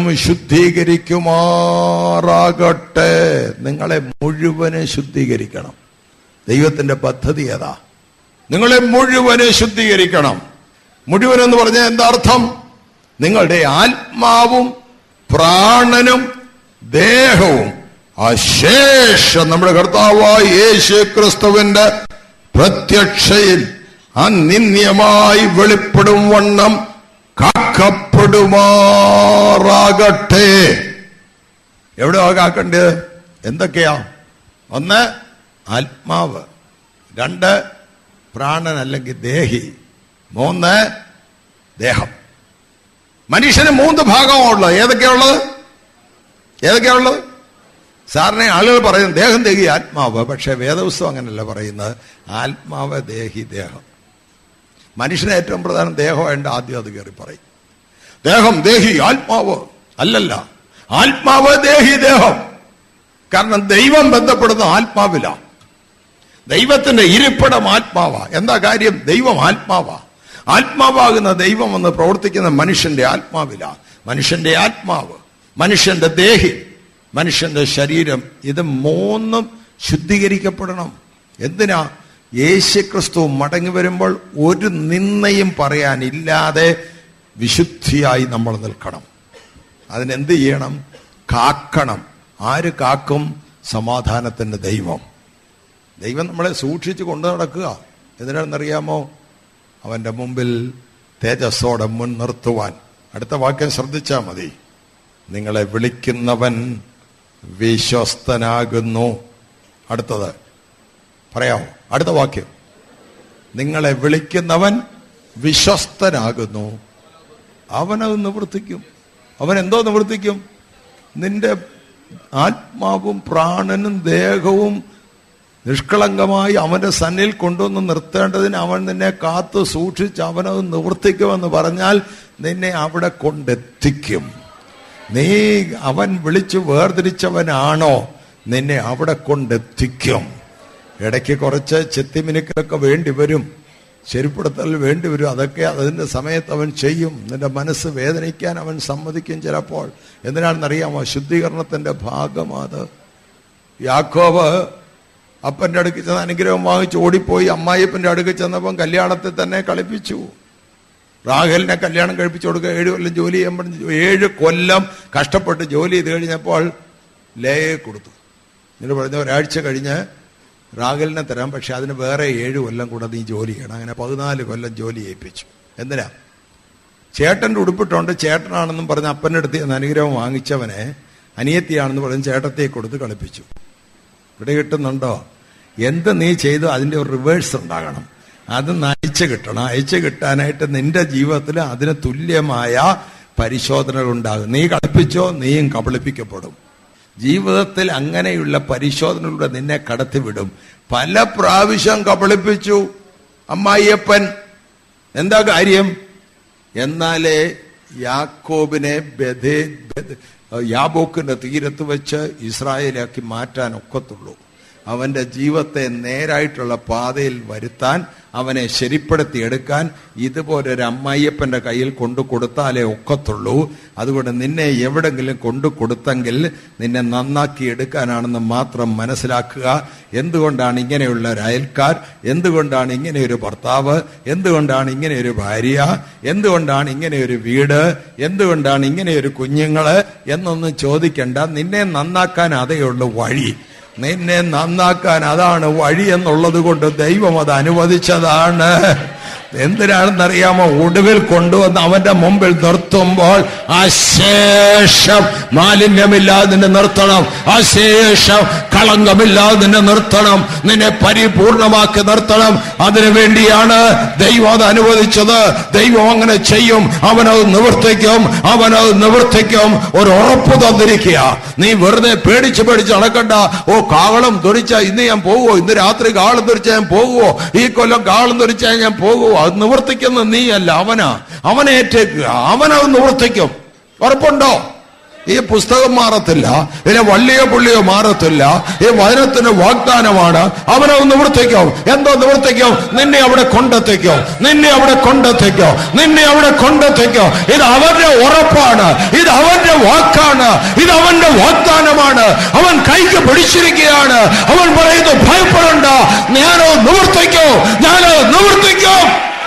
ശുദ്ധീകരിക്കുമാറാകട്ടെ നിങ്ങളെ മുഴുവനും ശുദ്ധീകരിക്കണം ദൈവത്തിന്റെ പദ്ധതി ഏതാ നിങ്ങളെ മുഴുവനും ശുദ്ധീകരിക്കണം മുഴുവൻ എന്ന് പറഞ്ഞാൽ എന്താ അർത്ഥം നിങ്ങളുടെ ആത്മാവും പ്രാണനും ദേഹവും അശേഷം നമ്മുടെ കർത്താവായ യേശു ക്രിസ്തുവിന്റെ പ്രത്യക്ഷയിൽ അനിന്യമായി വെളിപ്പെടും വണ്ണം കാക്കപ്പെടുമാറാകട്ടെ എവിടെയാ കാക്കേണ്ടത് എന്തൊക്കെയാ ഒന്ന് ആത്മാവ് രണ്ട് പ്രാണൻ അല്ലെങ്കിൽ ദേഹി മൂന്ന് ദേഹം മനുഷ്യന് മൂന്ന് ഭാഗമുള്ളത് ഏതൊക്കെയുള്ളത് ഏതൊക്കെയുള്ളത് സാറിനെ ആളുകൾ പറയുന്നത് ദേഹം ദേഹി ആത്മാവ് പക്ഷെ വേദപുസ്തകം അങ്ങനല്ല പറയുന്നത് ആത്മാവ് ദേഹി ദേഹം മനുഷ്യന് ഏറ്റവും പ്രധാനം ദേഹമായിട്ട് ആദ്യം അത് കയറി പറയും ദേഹം ദേഹി ആത്മാവ് അല്ലല്ല ആത്മാവ് ദേഹി ദേഹം കാരണം ദൈവം ബന്ധപ്പെടുന്ന ആത്മാവിലാണ് ദൈവത്തിന്റെ ഇരിപ്പിടം ആത്മാവ എന്താ കാര്യം ദൈവം ആത്മാവ ആത്മാവാകുന്ന ദൈവം എന്ന് പ്രവർത്തിക്കുന്ന മനുഷ്യന്റെ ആത്മാവില മനുഷ്യന്റെ ആത്മാവ് മനുഷ്യന്റെ ദേഹി മനുഷ്യന്റെ ശരീരം ഇത് മൂന്നും ശുദ്ധീകരിക്കപ്പെടണം എന്തിനാ യേശുക്രിസ്തു മടങ്ങി വരുമ്പോൾ ഒരു നിന്നയും പറയാനില്ലാതെ വിശുദ്ധിയായി നമ്മൾ നിൽക്കണം അതിനെന്ത് ചെയ്യണം കാക്കണം ആര് കാക്കും സമാധാനത്തിന്റെ ദൈവം ദൈവം നമ്മളെ സൂക്ഷിച്ച് കൊണ്ടു നടക്കുക എന്തിനാണെന്നറിയാമോ അവന്റെ മുമ്പിൽ തേജസ്സോടെ മുൻ നിർത്തുവാൻ അടുത്ത വാക്യം ശ്രദ്ധിച്ചാൽ മതി നിങ്ങളെ വിളിക്കുന്നവൻ വിശ്വസ്തനാകുന്നു അടുത്തത് പറയാമോ അടുത്ത വാക്യം നിങ്ങളെ വിളിക്കുന്നവൻ വിശ്വസ്തനാകുന്നു അവനത് നിവർത്തിക്കും അവൻ എന്തോ നിവർത്തിക്കും നിന്റെ ആത്മാവും പ്രാണനും ദേഹവും നിഷ്കളങ്കമായി അവന്റെ സന്നിൽ കൊണ്ടുവന്ന് നിർത്തേണ്ടതിന് അവൻ നിന്നെ കാത്തു സൂക്ഷിച്ച് അവനത് നിവർത്തിക്കുമെന്ന് പറഞ്ഞാൽ നിന്നെ അവിടെ കൊണ്ടെത്തിക്കും നീ അവൻ വിളിച്ചു വേർതിരിച്ചവനാണോ നിന്നെ അവിടെ കൊണ്ടെത്തിക്കും ഇടയ്ക്ക് കുറച്ച് ചെത്തിമിനുക്കലൊക്കെ വേണ്ടി വരും ശരിപ്പെടുത്തൽ വേണ്ടി വരും അതൊക്കെ അതിന്റെ സമയത്ത് അവൻ ചെയ്യും നിന്റെ മനസ്സ് വേദനിക്കാൻ അവൻ സമ്മതിക്കും ചിലപ്പോൾ എന്തിനാണെന്നറിയാമോ ശുദ്ധീകരണത്തിന്റെ ഭാഗം അത് യാക്കോബ് അപ്പന്റെ അടുക്ക് ചെന്ന് അനുഗ്രഹം വാങ്ങിച്ച് ഓടിപ്പോയി അമ്മായിപ്പന്റെ അടുക്ക് ചെന്നപ്പം കല്യാണത്തിൽ തന്നെ കളിപ്പിച്ചു റാഹലിനെ കല്യാണം കഴിപ്പിച്ചു കൊടുക്കുക ഏഴ് കൊല്ലം ജോലി ചെയ്യുമ്പോൾ ഏഴ് കൊല്ലം കഷ്ടപ്പെട്ട് ജോലി ചെയ്ത് കഴിഞ്ഞപ്പോൾ ലേയെ കൊടുത്തു എന്നിട്ട് പറഞ്ഞ ഒരാഴ്ച കഴിഞ്ഞ് റാഹലിനെ തരാം പക്ഷെ അതിന് വേറെ ഏഴ് കൊല്ലം കൂടെ നീ ജോലി ചെയ്യണം അങ്ങനെ പതിനാല് കൊല്ലം ജോലി ചെയ്യിപ്പിച്ചു എന്തിനാ ചേട്ടന്റെ ഉടുപ്പിട്ടുണ്ട് ചേട്ടനാണെന്നും പറഞ്ഞ് അപ്പൻ്റെ അടുത്ത് ചെന്ന് അനുഗ്രഹം വാങ്ങിച്ചവനെ അനിയത്തിയാണെന്ന് പറഞ്ഞ് ചേട്ടത്തെ കൊടുത്ത് കളിപ്പിച്ചു ഇവിടെ കിട്ടുന്നുണ്ടോ എന്ത് നീ ചെയ്തു അതിന്റെ ഒരു റിവേഴ്സ് ഉണ്ടാകണം അത് അയച്ചു കിട്ടണം അയച്ചു കിട്ടാനായിട്ട് നിന്റെ ജീവിതത്തിൽ അതിന് തുല്യമായ പരിശോധനകൾ ഉണ്ടാകും നീ കളിപ്പിച്ചോ നീയും കബളിപ്പിക്കപ്പെടും ജീവിതത്തിൽ അങ്ങനെയുള്ള പരിശോധനകളുടെ നിന്നെ കടത്തിവിടും പല പ്രാവശ്യം കബളിപ്പിച്ചു അമ്മായിയപ്പൻ എന്താ കാര്യം എന്നാലേ യാക്കോബിനെ ബദേ ബദ- യാബോക്കിന്റെ തീരത്ത് വെച്ച് ഇസ്രായേലാക്കി മാറ്റാൻ ഒക്കത്തുള്ളൂ അവന്റെ ജീവിതത്തെ നേരായിട്ടുള്ള പാതയിൽ വരുത്താൻ അവനെ ശരിപ്പെടുത്തി എടുക്കാൻ ഇതുപോലൊരു അമ്മായിയപ്പന്റെ കയ്യിൽ കൊണ്ടു കൊടുത്താലേ ഒക്കത്തുള്ളൂ അതുകൊണ്ട് നിന്നെ എവിടെങ്കിലും കൊണ്ടു കൊടുത്തെങ്കിൽ നിന്നെ നന്നാക്കി എടുക്കാനാണെന്ന് മാത്രം മനസ്സിലാക്കുക എന്തുകൊണ്ടാണ് ഇങ്ങനെയുള്ള ഒരു അയൽക്കാർ എന്തുകൊണ്ടാണ് ഇങ്ങനെ ഒരു ഭർത്താവ് എന്തുകൊണ്ടാണ് ഇങ്ങനെ ഒരു ഭാര്യ എന്തുകൊണ്ടാണ് ഇങ്ങനെ ഒരു വീട് എന്തുകൊണ്ടാണ് ഇങ്ങനെ ഒരു കുഞ്ഞുങ്ങള് എന്നൊന്നും ചോദിക്കണ്ട നിന്നെ നന്നാക്കാൻ അതേയുള്ളൂ വഴി നിന്നെ നന്നാക്കാൻ അതാണ് വഴി എന്നുള്ളത് കൊണ്ട് ദൈവം അത് അനുവദിച്ചതാണ് എന്തിനാണെന്നറിയാമോ ഒടുവിൽ കൊണ്ടുവന്ന് അവന്റെ മുമ്പിൽ നിർത്തുമ്പോൾ ആ ശേഷം മാലിന്യമില്ലാതെ നിന്നെ നിർത്തണം ആ ശേഷം കളങ്കമില്ലാതെ നിന്നെ നിർത്തണം നിന്നെ പരിപൂർണമാക്കി നിർത്തണം അതിനു വേണ്ടിയാണ് ദൈവം അത് അനുവദിച്ചത് ദൈവം അങ്ങനെ ചെയ്യും അവനത് നിവർത്തിക്കും അവനത് നിവർത്തിക്കും ഒരു ഉറപ്പ് തന്നിരിക്കുക നീ വെറുതെ പേടിച്ച് പേടിച്ച് നടക്കണ്ട ഓ കാവളം തൊരിച്ച ഇന്ന് ഞാൻ പോകുവോ ഇന്ന് രാത്രി കാവളം തൊരിച്ച ഞാൻ പോകുവോ ഈ കൊല്ലം കാവളം തൊരിച്ചാൽ ഞാൻ പോകുവോ അത് നിവർത്തിക്കുന്ന നീയല്ല അവനാ അവനെ ഏറ്റേക്കുക അവനത് നിവർത്തിക്കും ഉറപ്പുണ്ടോ ഈ പുസ്തകം മാറത്തില്ല ഇതിനെ വള്ളിയോ പുള്ളിയോ മാറത്തില്ല ഈ വചനത്തിന് വാഗ്ദാനമാണ് അവനത് നിവർത്തിക്കും എന്തോ നിവർത്തിക്കും നിന്നെ അവിടെ കൊണ്ടെത്തിക്കും നിന്നെ അവിടെ കൊണ്ടെത്തിക്കും നിന്നെ അവിടെ കൊണ്ടെത്തിക്കും ഇത് അവന്റെ ഉറപ്പാണ് ഇത് അവന്റെ വാക്കാണ് ഇത് അവന്റെ വാഗ്ദാനമാണ് അവൻ കൈക്ക് പിടിച്ചിരിക്കുകയാണ് അവൻ പറയുന്നു ഭയപ്പെടണ്ട ഞാനത് നിവർത്തിക്കും ഞാനത് നിവർത്തിക്കും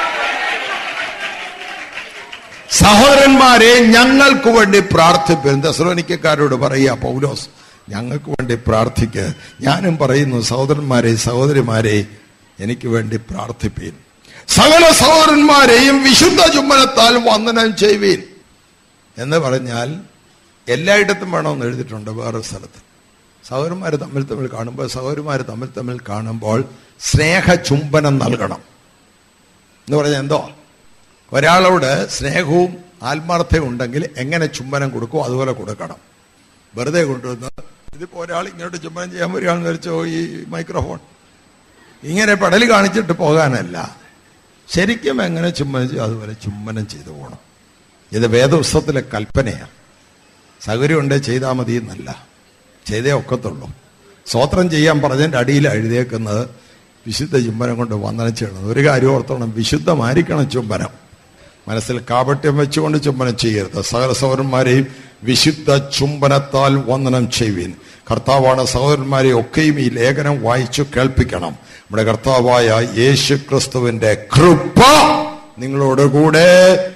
സഹോദരന്മാരെ ഞങ്ങൾക്ക് വേണ്ടി പ്രാർത്ഥിപ്പിൻ ദസ്രോനിക്കാരോട് പറയുക പൗലോസ് ഞങ്ങൾക്ക് വേണ്ടി പ്രാർത്ഥിക്ക് ഞാനും പറയുന്നു സഹോദരന്മാരെ സഹോദരിമാരെ എനിക്ക് വേണ്ടി പ്രാർത്ഥിപ്പീൻ സകല സഹോദരന്മാരെയും വിശുദ്ധ ചുമ്മനത്താൽ വന്ദനം ചെയ്യുവീൻ എന്ന് പറഞ്ഞാൽ എല്ലായിടത്തും വേണമെന്ന് എഴുതിയിട്ടുണ്ട് വേറെ സ്ഥലത്ത് സഹോദരന്മാർ തമ്മിൽ തമ്മിൽ കാണുമ്പോൾ സഹോദരന്മാർ തമ്മിൽ തമ്മിൽ കാണുമ്പോൾ സ്നേഹ ചുംബനം നൽകണം എന്ന് പറഞ്ഞാൽ എന്തോ ഒരാളോട് സ്നേഹവും ആത്മാർത്ഥയും ഉണ്ടെങ്കിൽ എങ്ങനെ ചുംബനം കൊടുക്കും അതുപോലെ കൊടുക്കണം വെറുതെ കൊണ്ടുവന്ന് ഇതിപ്പോ ഒരാൾ ഇങ്ങോട്ട് ചുംബനം ചെയ്യാൻ വരികയാണെന്ന് വെച്ചോ ഈ മൈക്രോഫോൺ ഇങ്ങനെ പടൽ കാണിച്ചിട്ട് പോകാനല്ല ശരിക്കും എങ്ങനെ ചുംബനം ചെയ്യും അതുപോലെ ചുംബനം ചെയ്തു പോകണം ഇത് വേദപുസ്തകത്തിലെ കൽപ്പനയാണ് സൗകര്യം ഉണ്ടേ ചെയ്താൽ മതി എന്നല്ല ചെയ്തേ ഒക്കത്തുള്ളൂ സ്വോത്രം ചെയ്യാൻ പറഞ്ഞതിൻ്റെ അടിയിൽ എഴുതിയേക്കുന്നത് വിശുദ്ധ ചുംബനം കൊണ്ട് വന്ദനം ചെയ്യണം ഒരു കാര്യം ഓർത്തോണം വിശുദ്ധമായിരിക്കണം ചുംബനം മനസ്സിൽ കാപട്യം വെച്ചുകൊണ്ട് ചുംബനം ചെയ്യരുത് സകല സഹോദരന്മാരെയും വിശുദ്ധ ചുംബനത്താൽ വന്ദനം ചെയ്യുവിൻ കർത്താവാണ് സഹോദരന്മാരെ ഒക്കെയും ഈ ലേഖനം വായിച്ചു കേൾപ്പിക്കണം നമ്മുടെ കർത്താവായ യേശു ക്രിസ്തുവിന്റെ കൃപ നിങ്ങളോട് കൂടെ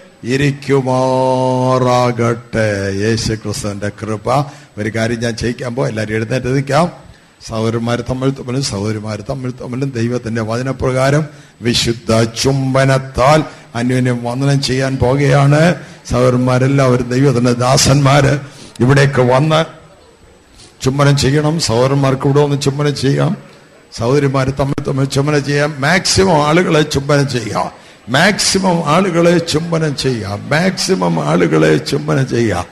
ഇരിക്കുമാറാകട്ടെ യേശു ക്രിസ്തുവിന്റെ കൃപ ഒരു കാര്യം ഞാൻ ചെയ്യിക്കാൻ പോ എല്ലാവരും എഴുന്നേറ്റ് നിൽക്കാം സഹോദരന്മാർ തമ്മിൽ തമ്മിലും സഹോദരിമാർ തമ്മിൽ തമ്മിലും ദൈവത്തിന്റെ വചനപ്രകാരം വിശുദ്ധ ചുംബനത്താൽ അന്യോന്യം വന്ദനം ചെയ്യാൻ പോകുകയാണ് സഹോദരന്മാരെല്ലാവരും ദൈവത്തിന്റെ ദാസന്മാര് ഇവിടേക്ക് വന്ന് ചുംബനം ചെയ്യണം സഹോദരന്മാർക്ക് ഇവിടെ ഒന്ന് ചുംബനം ചെയ്യാം സഹോദരിമാർ തമ്മിൽ തമ്മിൽ ചുംബനം ചെയ്യാം മാക്സിമം ആളുകളെ ചുംബനം ചെയ്യാം മാക്സിമം ആളുകളെ ചുംബനം ചെയ്യാം മാക്സിമം ആളുകളെ ചുംബനം ചെയ്യാം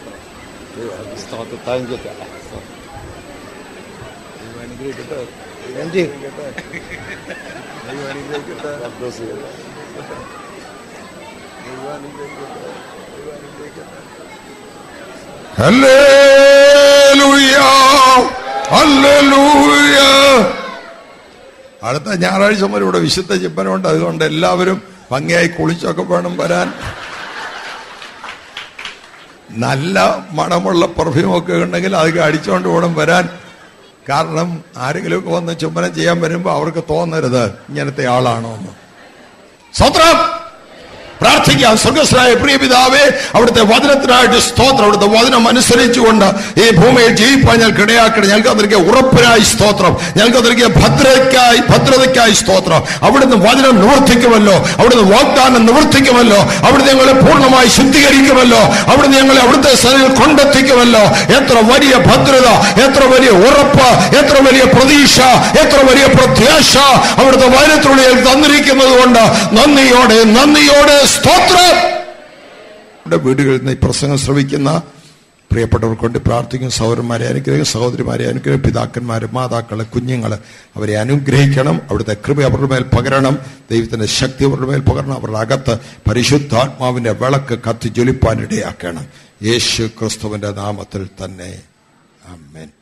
ഹല്ലേലൂയ ഹല്ലേലൂയ അടുത്ത ഞായറാഴ്ച മുതൽ ഇവിടെ വിശുദ്ധ ചിപ്പനുണ്ട് അതുകൊണ്ട് എല്ലാവരും ഭംഗിയായി കുളിച്ചൊക്കെ വേണം വരാൻ നല്ല മണമുള്ള പെർഫ്യൂമൊക്കെ ഉണ്ടെങ്കിൽ അതൊക്കെ അടിച്ചുകൊണ്ട് വേണം വരാൻ കാരണം ആരെങ്കിലുമൊക്കെ വന്ന് ചുംബനം ചെയ്യാൻ വരുമ്പോൾ അവർക്ക് തോന്നരുത് ഇങ്ങനത്തെ ആളാണോ എന്ന് സ്വത്രം പ്രാർത്ഥിക്കാം സ്വർഗസ്രായ പ്രിയ പിതാവേ അവിടുത്തെ വചനത്തിനായിട്ട് സ്തോത്രം അവിടുത്തെ വചനം അനുസരിച്ചുകൊണ്ട് ഈ ഭൂമിയിൽ ജീവിപ്പാൻ ഞങ്ങൾക്ക് ഇടയാക്കണം ഞങ്ങൾക്ക് അതിലേക്ക് ഉറപ്പിനായി സ്തോത്രം ഞങ്ങൾക്ക് അതിലേക്ക് ഭദ്രതയ്ക്കായി ഭദ്രതയ്ക്കായി സ്തോത്രം അവിടുന്ന് വചനം നിവർത്തിക്കുമല്ലോ അവിടുന്ന് വാഗ്ദാനം നിവർത്തിക്കുമല്ലോ അവിടുന്ന് ഞങ്ങളെ പൂർണ്ണമായി ശുദ്ധീകരിക്കുമല്ലോ അവിടുന്ന് ഞങ്ങളെ അവിടുത്തെ സ്ഥലത്തിൽ കൊണ്ടെത്തിക്കുമല്ലോ എത്ര വലിയ ഭദ്രത എത്ര വലിയ ഉറപ്പ് എത്ര വലിയ പ്രതീക്ഷ എത്ര വലിയ പ്രത്യാശ അവിടുത്തെ വചനത്തിനുള്ളിൽ തന്നിരിക്കുന്നത് കൊണ്ട് നന്ദിയോടെ നന്ദിയോടെ സ്തോത്രം നമ്മുടെ വീടുകളിൽ നിന്ന് ഈ പ്രസംഗം ശ്രവിക്കുന്ന പ്രിയപ്പെട്ടവർക്ക് വേണ്ടി പ്രാർത്ഥിക്കും സഹോദരന്മാരെ അനുഗ്രഹിക്കും സഹോദരിമാരെ അനുഗ്രഹിക്കും പിതാക്കന്മാരെ മാതാക്കളെ കുഞ്ഞുങ്ങളെ അവരെ അനുഗ്രഹിക്കണം അവിടുത്തെ കൃപ അവരുടെ മേൽ പകരണം ദൈവത്തിന്റെ ശക്തി അവരുടെ മേൽ പകരണം അവരുടെ അകത്ത് പരിശുദ്ധാത്മാവിന്റെ വിളക്ക് കത്തി ജ്വലിപ്പാൻ ഇടയാക്കണം യേശു ക്രിസ്തുവിന്റെ നാമത്തിൽ തന്നെ ആമേൻ